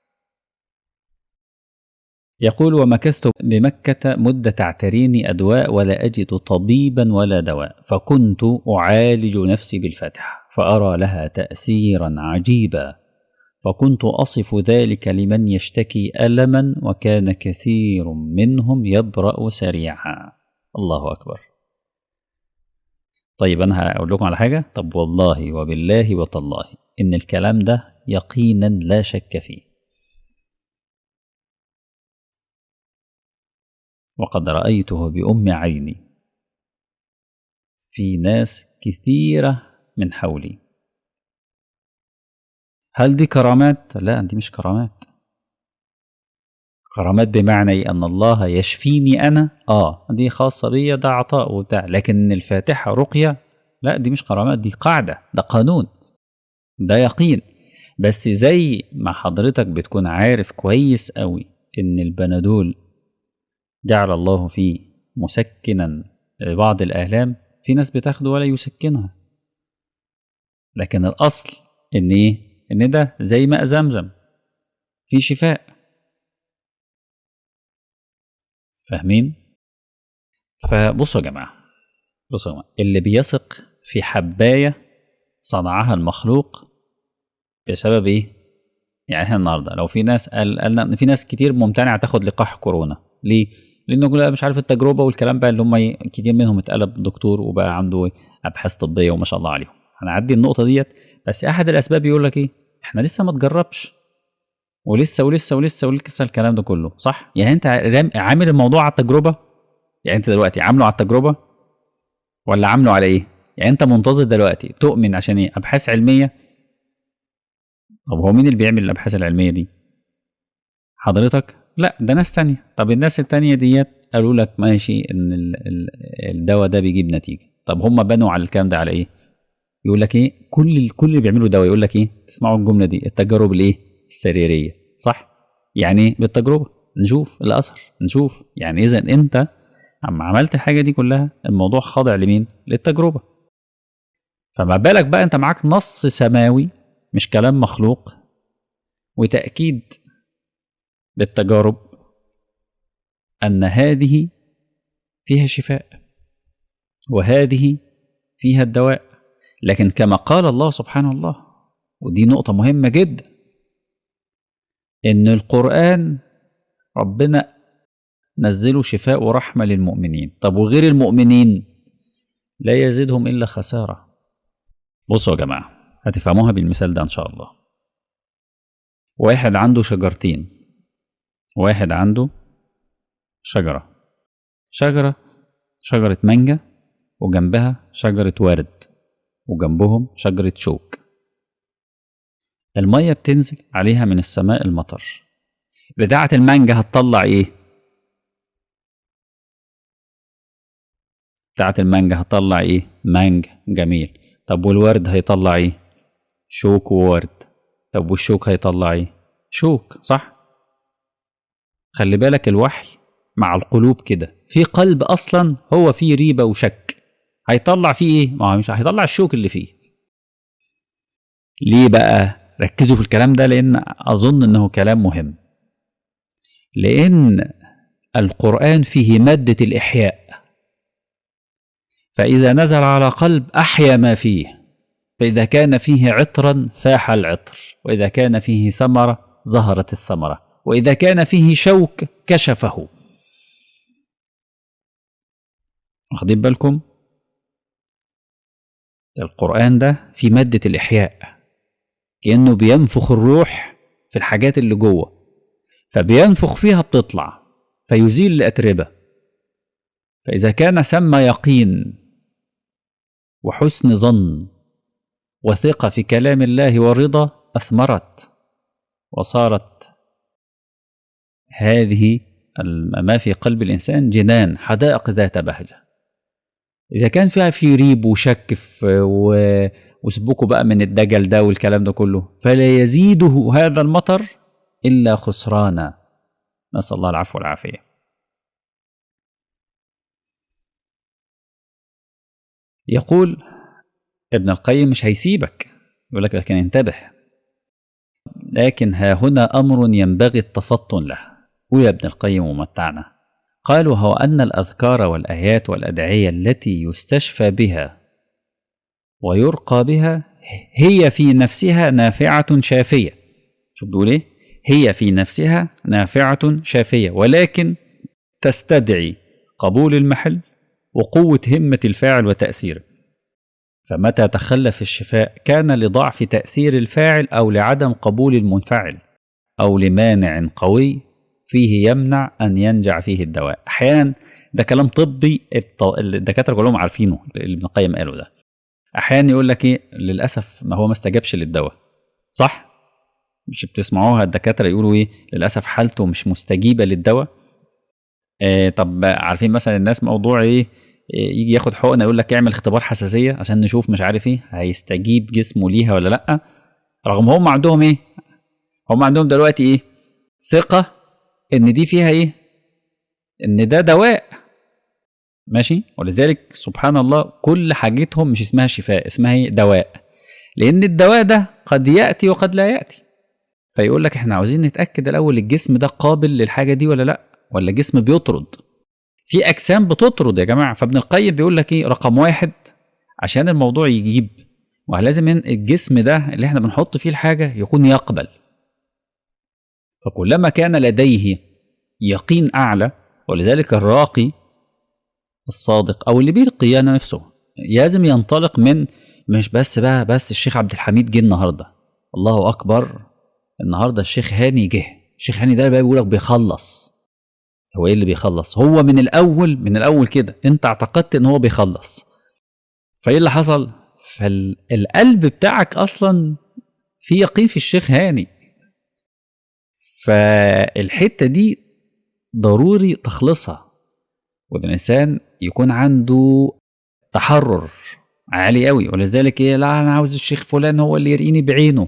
S1: يقول ومكثت بمكة مدة تعتريني أدواء ولا أجد طبيبا ولا دواء فكنت أعالج نفسي بالفاتحة فأرى لها تأثيرا عجيبا فكنت أصف ذلك لمن يشتكي ألما وكان كثير منهم يبرأ سريعا الله أكبر طيب أنا هقول لكم على حاجة طب والله وبالله وتالله إن الكلام ده يقينا لا شك فيه وقد رأيته بأم عيني في ناس كثيرة من حولي هل دي كرامات؟ لا دي مش كرامات كرامات بمعنى أن الله يشفيني أنا آه دي خاصة بيا ده عطاء وبتاع لكن الفاتحة رقية لا دي مش كرامات دي قاعدة ده قانون ده يقين بس زي ما حضرتك بتكون عارف كويس قوي ان البنادول جعل الله فيه مسكنا لبعض الآلام في ناس بتاخده ولا يسكنها لكن الأصل إن إيه؟ إن ده زي ماء زمزم في شفاء فاهمين؟ فبصوا يا جماعة بصوا يا جماعة اللي بيثق في حباية صنعها المخلوق بسبب إيه؟ يعني احنا النهارده لو في ناس قال قالنا ان في ناس كتير ممتنعه تاخد لقاح كورونا ليه؟ لانه مش عارف التجربه والكلام بقى اللي هم كتير منهم اتقلب دكتور وبقى عنده ابحاث طبيه وما شاء الله عليهم هنعدي النقطه ديت بس احد الاسباب يقول لك ايه احنا لسه ما تجربش ولسه ولسه ولسه ولسه الكلام ده كله صح يعني انت عامل الموضوع على التجربه يعني انت دلوقتي عامله على التجربه ولا عامله على ايه يعني انت منتظر دلوقتي تؤمن عشان ايه ابحاث علميه طب هو مين اللي بيعمل الابحاث العلميه دي حضرتك لا ده ناس تانية طب الناس التانية ديت قالوا لك ماشي ان ال- ال- الدواء ده بيجيب نتيجة طب هم بنوا على الكلام ده على ايه يقول لك ايه كل كل اللي بيعملوا دواء يقول لك ايه تسمعوا الجملة دي التجارب الايه السريرية صح يعني ايه بالتجربة نشوف الاثر نشوف يعني اذا انت اما عملت الحاجة دي كلها الموضوع خاضع لمين للتجربة فما بالك بقى انت معاك نص سماوي مش كلام مخلوق وتأكيد بالتجارب أن هذه فيها شفاء وهذه فيها الدواء لكن كما قال الله سبحانه الله ودي نقطة مهمة جدا إن القرآن ربنا نزله شفاء ورحمة للمؤمنين طب وغير المؤمنين لا يزيدهم إلا خسارة بصوا يا جماعة هتفهموها بالمثال ده إن شاء الله واحد عنده شجرتين واحد عنده شجرة شجرة شجرة مانجا وجنبها شجرة ورد وجنبهم شجرة شوك المية بتنزل عليها من السماء المطر بتاعة المانجا هتطلع ايه؟ بتاعة المانجا هتطلع ايه؟ مانجا جميل طب والورد هيطلع ايه؟ شوك وورد طب والشوك هيطلع ايه؟ شوك صح؟ خلي بالك الوحي مع القلوب كده في قلب اصلا هو فيه ريبه وشك هيطلع فيه ايه؟ ما هو مش هيطلع الشوك اللي فيه ليه بقى؟ ركزوا في الكلام ده لان اظن انه كلام مهم لان القران فيه ماده الاحياء فاذا نزل على قلب احيا ما فيه فاذا كان فيه عطرا فاح العطر واذا كان فيه ثمره ظهرت الثمره واذا كان فيه شوك كشفه واخدين بالكم القرآن ده في مادة الإحياء كأنه بينفخ الروح في الحاجات اللي جوه فبينفخ فيها بتطلع فيزيل الأتربة فإذا كان ثم يقين وحسن ظن وثقة في كلام الله ورضا أثمرت وصارت هذه ما في قلب الإنسان جنان حدائق ذات بهجة إذا كان فيها في ريب وشك في و... وسبكوا بقى من الدجل ده والكلام ده كله فلا يزيده هذا المطر إلا خسرانا نسأل الله العفو والعافية يقول ابن القيم مش هيسيبك يقول لك لكن انتبه لكن ها هنا أمر ينبغي التفطن له قول يا ابن القيم ومتعنا قالوا هو أن الأذكار والآيات والأدعية التي يستشفى بها ويرقى بها هي في نفسها نافعة شافية شوف بيقول إيه؟ هي في نفسها نافعة شافية ولكن تستدعي قبول المحل وقوة همة الفاعل وتأثيره فمتى تخلف الشفاء كان لضعف تأثير الفاعل أو لعدم قبول المنفعل أو لمانع قوي فيه يمنع أن ينجع فيه الدواء أحيانا ده كلام طبي الدكاترة كلهم عارفينه اللي ابن القيم قاله ده أحيانا يقول لك إيه للأسف ما هو ما استجابش للدواء صح؟ مش بتسمعوها الدكاترة يقولوا إيه للأسف حالته مش مستجيبة للدواء آه طب عارفين مثلا الناس موضوع إيه يجي ياخد حقنه يقول لك اعمل اختبار حساسيه عشان نشوف مش عارف ايه هيستجيب جسمه ليها ولا لا رغم هم عندهم ايه هم عندهم دلوقتي ايه ثقه ان دي فيها ايه ان ده دواء ماشي ولذلك سبحان الله كل حاجتهم مش اسمها شفاء اسمها ايه دواء لان الدواء ده قد ياتي وقد لا ياتي فيقول لك احنا عاوزين نتاكد الاول الجسم ده قابل للحاجه دي ولا لا ولا الجسم بيطرد في اجسام بتطرد يا جماعه فابن القيم بيقول لك ايه رقم واحد عشان الموضوع يجيب ولازم الجسم ده اللي احنا بنحط فيه الحاجه يكون يقبل فكلما كان لديه يقين اعلى ولذلك الراقي الصادق او اللي بيرقي نفسه لازم ينطلق من مش بس بقى بس الشيخ عبد الحميد جه النهارده الله اكبر النهارده الشيخ هاني جه الشيخ هاني ده بقى بيقول لك بيخلص هو ايه اللي بيخلص هو من الاول من الاول كده انت اعتقدت ان هو بيخلص فايه اللي حصل فالقلب بتاعك اصلا في يقين في الشيخ هاني فالحته دي ضروري تخلصها والانسان يكون عنده تحرر عالي قوي ولذلك ايه لا انا عاوز الشيخ فلان هو اللي يرقيني بعينه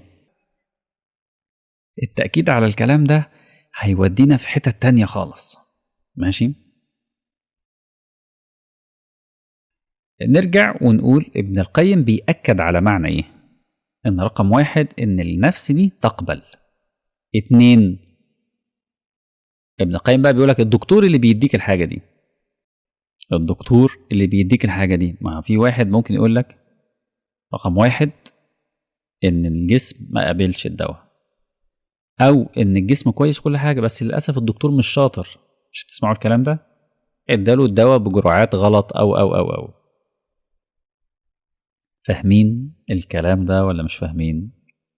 S1: التأكيد على الكلام ده هيودينا في حتة تانية خالص ماشي نرجع ونقول ابن القيم بيأكد على معنى ايه ان رقم واحد ان النفس دي تقبل اتنين ابن القيم بقى بيقول لك الدكتور اللي بيديك الحاجة دي الدكتور اللي بيديك الحاجة دي ما في واحد ممكن يقول لك رقم واحد ان الجسم ما قابلش الدواء او ان الجسم كويس كل حاجة بس للأسف الدكتور مش شاطر مش بتسمعوا الكلام ده اداله الدواء بجرعات غلط او او او او فاهمين الكلام ده ولا مش فاهمين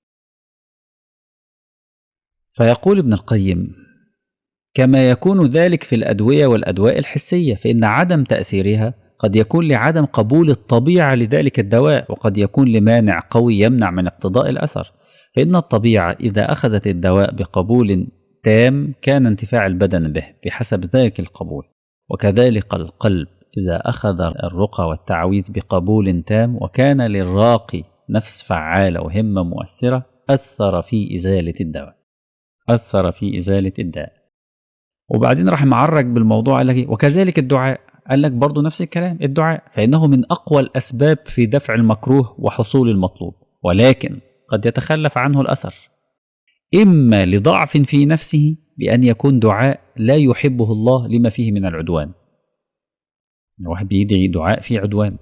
S1: فيقول ابن القيم كما يكون ذلك في الادويه والادواء الحسيه فان عدم تاثيرها قد يكون لعدم قبول الطبيعه لذلك الدواء وقد يكون لمانع قوي يمنع من اقتضاء الاثر فان الطبيعه اذا اخذت الدواء بقبول تام كان انتفاع البدن به بحسب ذلك القبول وكذلك القلب إذا أخذ الرقى والتعويذ بقبول تام وكان للراقي نفس فعالة وهمة مؤثرة أثر في إزالة الدواء أثر في إزالة الداء وبعدين راح معرج بالموضوع قال لك وكذلك الدعاء قال لك برضه نفس الكلام الدعاء فإنه من أقوى الأسباب في دفع المكروه وحصول المطلوب ولكن قد يتخلف عنه الأثر إما لضعف في نفسه بأن يكون دعاء لا يحبه الله لما فيه من العدوان واحد بيدعي دعاء فيه عدوان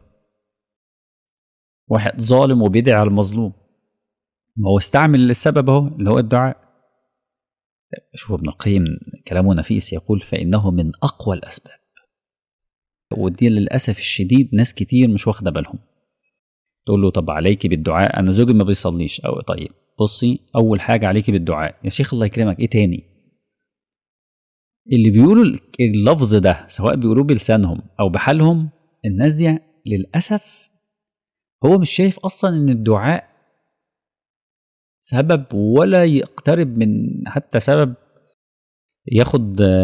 S1: واحد ظالم وبيدعي على المظلوم ما هو استعمل السبب اهو اللي هو الدعاء شوف ابن القيم كلامه نفيس يقول فإنه من أقوى الأسباب ودي للأسف الشديد ناس كتير مش واخدة بالهم تقول له طب عليكي بالدعاء أنا زوجي ما بيصليش أو طيب بصي أول حاجة عليكي بالدعاء يا شيخ الله يكرمك إيه تاني اللي بيقولوا اللفظ ده سواء بيقولوه بلسانهم او بحالهم الناس دي للاسف هو مش شايف اصلا ان الدعاء سبب ولا يقترب من حتى سبب ياخد 2%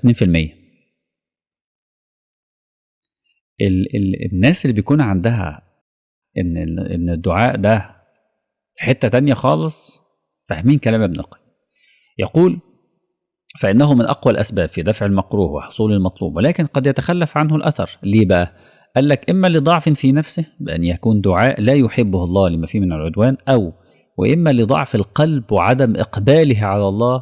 S1: ال ال الناس اللي بيكون عندها ان ان الدعاء ده في حته تانية خالص فاهمين كلام ابن القيم يقول فإنه من أقوى الأسباب في دفع المكروه وحصول المطلوب ولكن قد يتخلف عنه الأثر ليه بقى؟ قال لك إما لضعف في نفسه بأن يكون دعاء لا يحبه الله لما فيه من العدوان أو وإما لضعف القلب وعدم إقباله على الله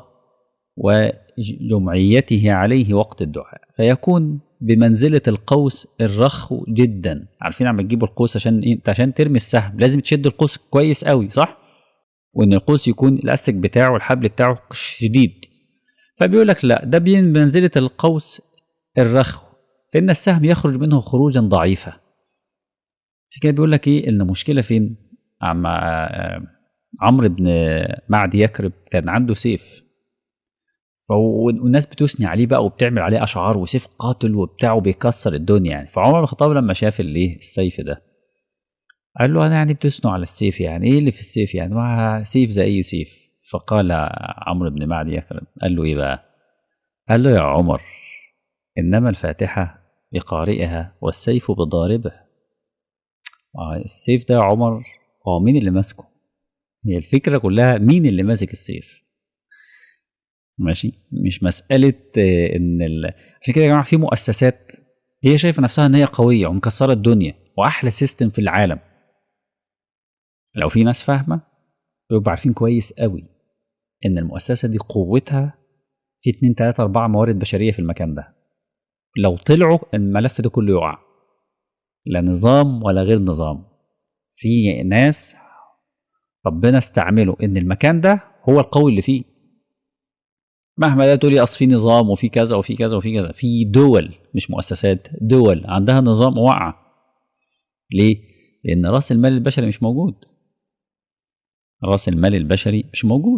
S1: وجمعيته عليه وقت الدعاء فيكون بمنزلة القوس الرخو جدا عارفين عم تجيبوا القوس عشان إيه؟ عشان ترمي السهم لازم تشد القوس كويس قوي صح؟ وإن القوس يكون الأسك بتاعه والحبل بتاعه شديد فبيقول لك لا ده بمنزلة القوس الرخو فإن السهم يخرج منه خروجا ضعيفا عشان كده بيقول لك إيه إن مشكلة فين عم عمرو بن معدي يكرب كان عنده سيف والناس بتثني عليه بقى وبتعمل عليه اشعار وسيف قاتل وبتاع وبيكسر الدنيا يعني فعمر بن الخطاب لما شاف الايه السيف ده قال له انا يعني بتثنوا على السيف يعني ايه اللي في السيف يعني ما سيف زي اي سيف فقال عمرو بن معدي يكرم قال له ايه بقى قال له يا عمر انما الفاتحه بقارئها والسيف بضاربه السيف ده يا عمر هو مين اللي ماسكه هي الفكره كلها مين اللي ماسك السيف ماشي مش مساله ان ال... عشان كده يا جماعه في مؤسسات هي شايفه نفسها ان هي قويه ومكسره الدنيا واحلى سيستم في العالم لو في ناس فاهمه بيبقوا عارفين كويس قوي ان المؤسسه دي قوتها في 2 3 4 موارد بشريه في المكان ده لو طلعوا الملف ده كله يقع لا نظام ولا غير نظام في ناس ربنا استعمله ان المكان ده هو القوي اللي فيه مهما لا تقولي اصل في نظام وفي كذا وفي كذا وفي كذا في دول مش مؤسسات دول عندها نظام واقعه ليه لان راس المال البشري مش موجود راس المال البشري مش موجود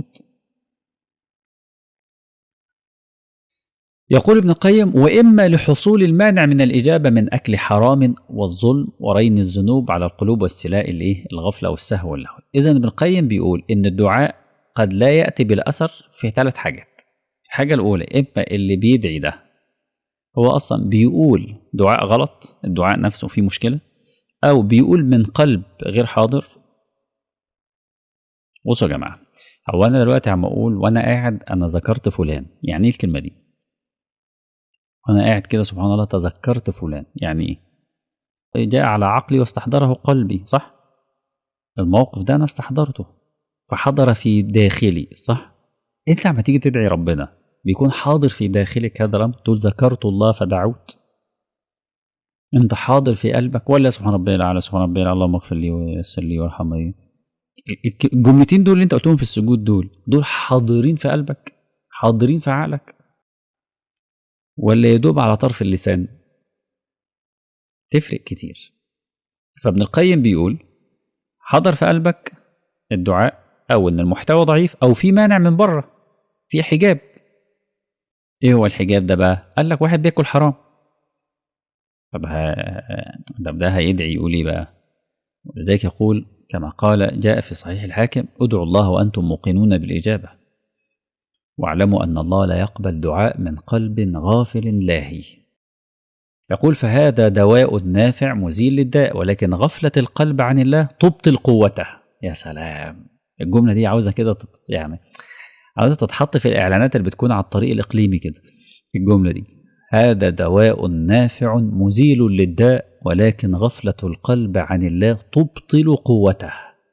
S1: يقول ابن القيم واما لحصول المانع من الاجابه من اكل حرام والظلم ورين الذنوب على القلوب واستيلاء الايه الغفله والسهو واللهو اذا ابن القيم بيقول ان الدعاء قد لا يأتي بالأثر في ثلاث حاجات الحاجة الأولى إما اللي بيدعي ده هو أصلا بيقول دعاء غلط الدعاء نفسه فيه مشكلة أو بيقول من قلب غير حاضر بصوا يا جماعة هو أنا دلوقتي عم أقول وأنا قاعد أنا ذكرت فلان يعني إيه الكلمة دي؟ وأنا قاعد كده سبحان الله تذكرت فلان يعني إيه؟ جاء على عقلي واستحضره قلبي صح؟ الموقف ده أنا استحضرته فحضر في داخلي صح؟ أنت لما تيجي تدعي ربنا بيكون حاضر في داخلك هذا الأمر تقول ذكرت الله فدعوت أنت حاضر في قلبك ولا سبحان ربي الأعلى سبحان ربي الأعلى اللهم اغفر لي ويسر لي وارحمني الجملتين دول اللي أنت قلتهم في السجود دول دول حاضرين في قلبك حاضرين في عقلك ولا يدوب على طرف اللسان تفرق كتير فابن القيم بيقول حضر في قلبك الدعاء او ان المحتوى ضعيف او في مانع من بره في حجاب ايه هو الحجاب ده بقى قال لك واحد بياكل حرام طب ها طب ده هيدعي يقول ايه بقى ولذلك يقول كما قال جاء في صحيح الحاكم ادعوا الله وانتم موقنون بالاجابه واعلموا ان الله لا يقبل دعاء من قلب غافل لاهي يقول فهذا دواء نافع مزيل للداء ولكن غفله القلب عن الله تبطل قوته يا سلام الجمله دي عاوزه كده تت... يعني عاوزه تتحط في الاعلانات اللي بتكون على الطريق الاقليمي كده الجمله دي هذا دواء نافع مزيل للداء ولكن غفله القلب عن الله تبطل قوته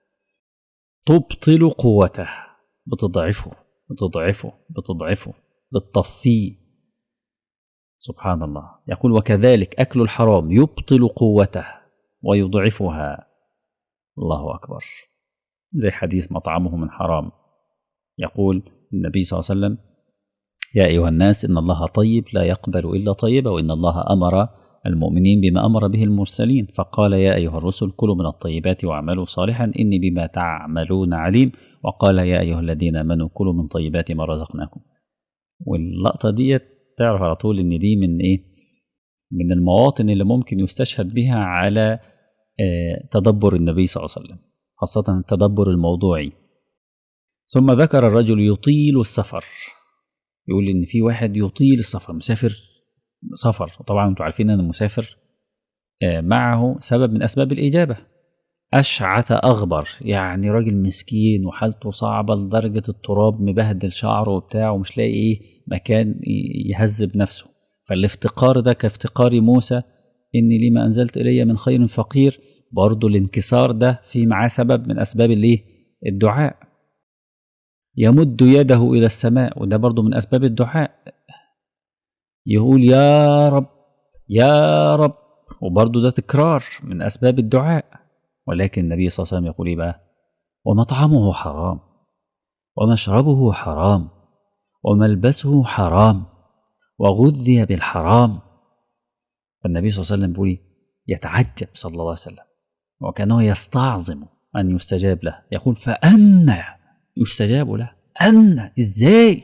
S1: تبطل قوته بتضعفه بتضعفه بتضعفه بتطفيه سبحان الله يقول وكذلك اكل الحرام يبطل قوته ويضعفها الله اكبر زي حديث مطعمه من حرام يقول النبي صلى الله عليه وسلم يا أيها الناس إن الله طيب لا يقبل إلا طيبا وإن الله أمر المؤمنين بما أمر به المرسلين فقال يا أيها الرسل كلوا من الطيبات واعملوا صالحا إني بما تعملون عليم وقال يا أيها الذين آمنوا كلوا من طيبات ما رزقناكم واللقطة دي تعرف على طول إن دي من إيه من المواطن اللي ممكن يستشهد بها على تدبر النبي صلى الله عليه وسلم خاصة التدبر الموضوعي ثم ذكر الرجل يطيل السفر يقول ان في واحد يطيل السفر مسافر سفر طبعا انتوا عارفين ان المسافر معه سبب من اسباب الاجابه اشعث اغبر يعني راجل مسكين وحالته صعبه لدرجه التراب مبهدل شعره وبتاع ومش لاقي ايه مكان يهذب نفسه فالافتقار ده كافتقار موسى اني لما انزلت الي من خير فقير برضه الانكسار ده في معاه سبب من اسباب الايه الدعاء يمد يده الى السماء وده برضه من اسباب الدعاء يقول يا رب يا رب وبرضه ده تكرار من اسباب الدعاء ولكن النبي صلى الله عليه وسلم يقول ايه بقى ومطعمه حرام ومشربه حرام وملبسه حرام وغذي بالحرام فالنبي صلى الله عليه وسلم بيقول يتعجب صلى الله عليه وسلم وكانه يستعظم ان يستجاب له يقول فأنى يستجاب له أن إزاي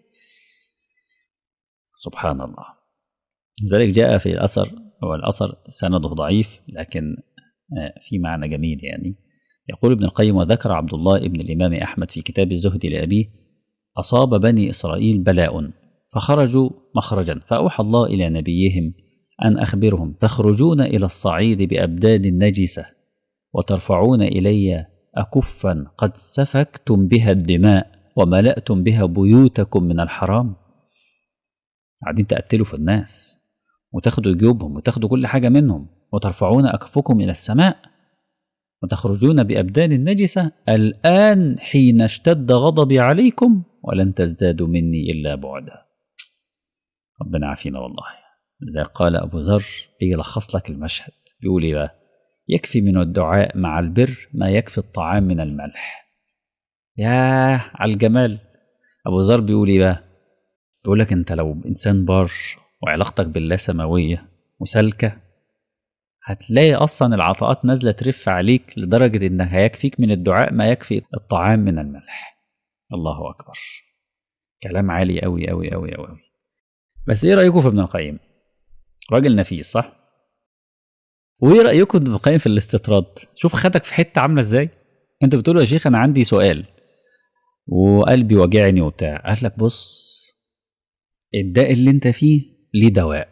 S1: سبحان الله لذلك جاء في الأثر هو الأثر سنده ضعيف لكن في معنى جميل يعني يقول ابن القيم وذكر عبد الله ابن الإمام أحمد في كتاب الزهد لأبيه أصاب بني إسرائيل بلاء فخرجوا مخرجا فأوحى الله إلى نبيهم أن أخبرهم تخرجون إلى الصعيد بأبدان نجسة وترفعون إلي أكفا قد سفكتم بها الدماء وملأتم بها بيوتكم من الحرام قاعدين تقتلوا في الناس وتاخدوا جيوبهم وتاخدوا كل حاجة منهم وترفعون أكفكم إلى السماء وتخرجون بأبدان النجسة الآن حين اشتد غضبي عليكم ولن تزدادوا مني إلا بعدا ربنا عافينا والله زي قال أبو ذر بيلخص لك المشهد بيقول إيه بقى يكفي من الدعاء مع البر ما يكفي الطعام من الملح ياه على الجمال ابو ذر بيقول ايه بقى بيقول لك انت لو انسان بار وعلاقتك بالله سماويه وسالكه هتلاقي اصلا العطاءات نازله ترف عليك لدرجه انك هيكفيك من الدعاء ما يكفي الطعام من الملح الله اكبر كلام عالي قوي قوي قوي قوي بس ايه رايكم في ابن القيم راجل نفيس صح وايه رايكم ابن القيم في الاستطراد شوف خدك في حته عامله ازاي انت بتقول يا شيخ انا عندي سؤال وقلبي واجعني وبتاع قال لك بص الداء اللي انت فيه ليه دواء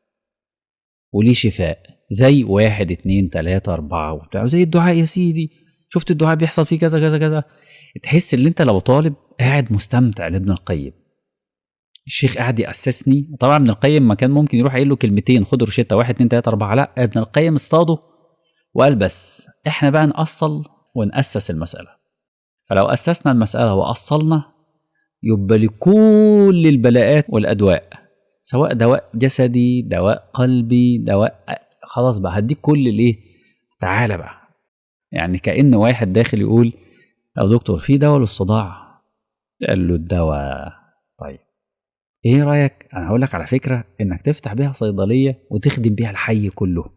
S1: وليه شفاء زي واحد اتنين تلاتة أربعة وبتاع زي الدعاء يا سيدي شفت الدعاء بيحصل فيه كذا كذا كذا تحس ان انت لو طالب قاعد مستمتع لابن القيم الشيخ قاعد يأسسني طبعا ابن القيم ما كان ممكن يروح قايل له كلمتين خد روشته واحد اتنين تلاته اربعه لا ابن القيم اصطاده وقال بس احنا بقى نأصل ونأسس المسألة فلو أسسنا المسألة وأصلنا يبقى لكل البلاءات والأدواء سواء دواء جسدي دواء قلبي دواء خلاص بقى هديك كل الايه تعالى بقى يعني كأن واحد داخل يقول يا دكتور في دواء للصداع قال له الدواء طيب ايه رايك انا هقول لك على فكره انك تفتح بيها صيدليه وتخدم بيها الحي كله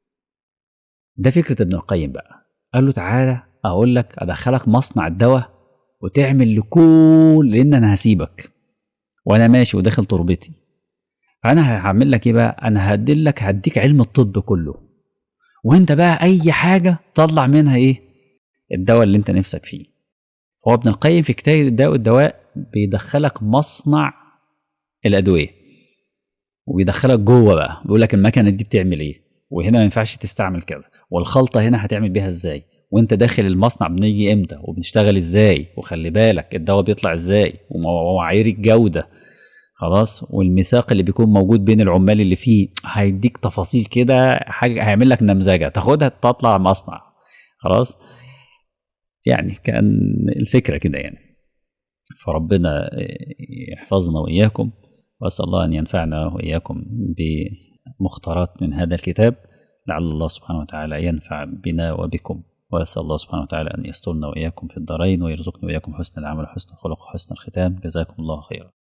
S1: ده فكره ابن القيم بقى قال له تعالى اقول لك ادخلك مصنع الدواء وتعمل لكل لان انا هسيبك وانا ماشي وداخل تربتي فانا هعمل لك ايه بقى انا هدلك هديك علم الطب كله وانت بقى اي حاجه طلع منها ايه الدواء اللي انت نفسك فيه فهو ابن القيم في كتاب الدواء والدواء بيدخلك مصنع الادويه وبيدخلك جوه بقى بيقول لك المكنه دي بتعمل ايه وهنا ما ينفعش تستعمل كذا والخلطه هنا هتعمل بيها ازاي وانت داخل المصنع بنيجي امتى وبنشتغل ازاي وخلي بالك الدواء بيطلع ازاي ومعايير الجوده خلاص والميثاق اللي بيكون موجود بين العمال اللي فيه هيديك تفاصيل كده حاجه هيعمل لك نمذجه تاخدها تطلع مصنع خلاص يعني كان الفكره كده يعني فربنا يحفظنا واياكم واسال الله ان ينفعنا واياكم بمختارات من هذا الكتاب لعل الله سبحانه وتعالى ينفع بنا وبكم واسال الله سبحانه وتعالى ان يسترنا واياكم في الدارين ويرزقنا واياكم حسن العمل وحسن الخلق وحسن الختام جزاكم الله خيرا